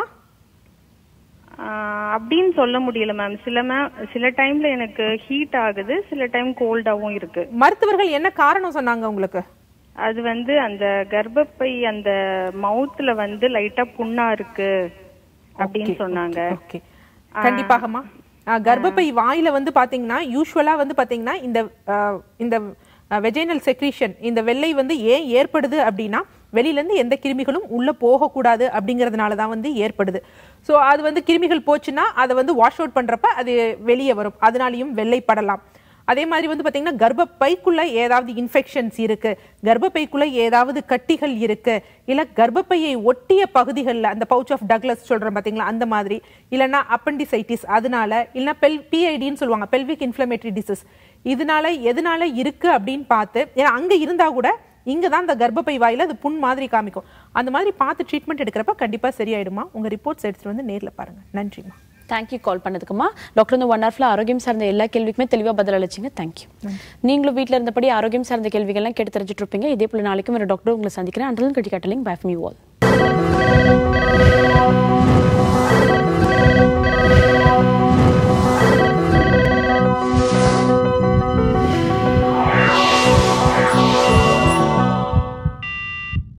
ஆஹ், அப்படின்னு சொல்ல முடியல மேம் சில மேம் சில டைம்ல எனக்கு ஹீட் ஆகுது சில டைம் கோல்டாவும் இருக்கு மருத்துவர்கள் என்ன காரணம் சொன்னாங்க உங்களுக்கு அது வந்து அந்த கர்ப்பப்பை அந்த மவுத்ல வந்து லைட்டா புண்ணா இருக்கு அப்படின்னு சொன்னாங்க ஓகே கண்டிப்பாகமா ஆ, கர்ப்பப்பை வாயில வந்து பாத்தீங்கன்னா யூஸ்வலா வந்து பாத்தீங்கன்னா இந்த ஆ, இந்த வெஜைனல் செக்ரீஷன் இந்த வெள்ளை வந்து ஏன் ஏற்படுது அப்படின்னா வெளியில இருந்து எந்த கிருமிகளும் உள்ள போகக்கூடாது அப்படிங்கறதுனால தான் வந்து ஏற்படுது ஸோ அது வந்து கிருமிகள் போச்சுன்னா அதை வந்து வாஷ் அவுட் பண்றப்ப அது வெளியே வரும் அதனாலையும் வெள்ளை படலாம் அதே மாதிரி வந்து பாத்தீங்கன்னா கர்ப்பப்பைக்குள்ள ஏதாவது இன்ஃபெக்ஷன்ஸ் இருக்கு கர்ப்பப்பைக்குள்ள ஏதாவது கட்டிகள் இருக்கு இல்ல கர்ப்பப்பையை ஒட்டிய பகுதிகளில் அந்த பவுச் ஆஃப் டக்லஸ் சொல்றோம் பாத்தீங்களா அந்த மாதிரி இல்லைன்னா அப்பண்டிசைட்டிஸ் அதனால இல்லைன்னா பெல் பிஐடின்னு சொல்லுவாங்க பெல்விக் இன்ஃப்ளமேட்டரி டிசீஸ் இதனால எதனால இருக்கு அப்படின்னு பார்த்து ஏன்னா அங்க இருந்தா கூட இங்க தான் இந்த கர்ப்பப்பை வாயில அது புண் மாதிரி காமிக்கும் அந்த மாதிரி பார்த்து ட்ரீட்மெண்ட் எடுக்கிறப்ப கண்டிப்பா சரியாயிடுமா உங்க ரிப்போர்ட்ஸ் எடுத்துட்டு வந்து நேர்ல பாருங்க நன்றிமா தேங்க்யூ கால் பண்ணதுக்குமா டாக்டர் வந்து ஒன் ஹவர்ல ஆரோக்கியம் சார்ந்த எல்லா கேள்விக்குமே தெளிவாக பதில் அளிச்சிங்க தேங்க்யூ நீங்களும் வீட்டில் இருந்தபடி ஆரோக்கியம் சார்ந்த கேள்விகள்லாம் கேட்டு தெரிஞ்சுட்டு இருப்பீங்க இதே போல நாளைக்கும் ஒரு டாக்டர் உங்களை சந்திக்கிறேன் அண்டலும் கட்டி கட்டலிங் பேஃப் மீ வால்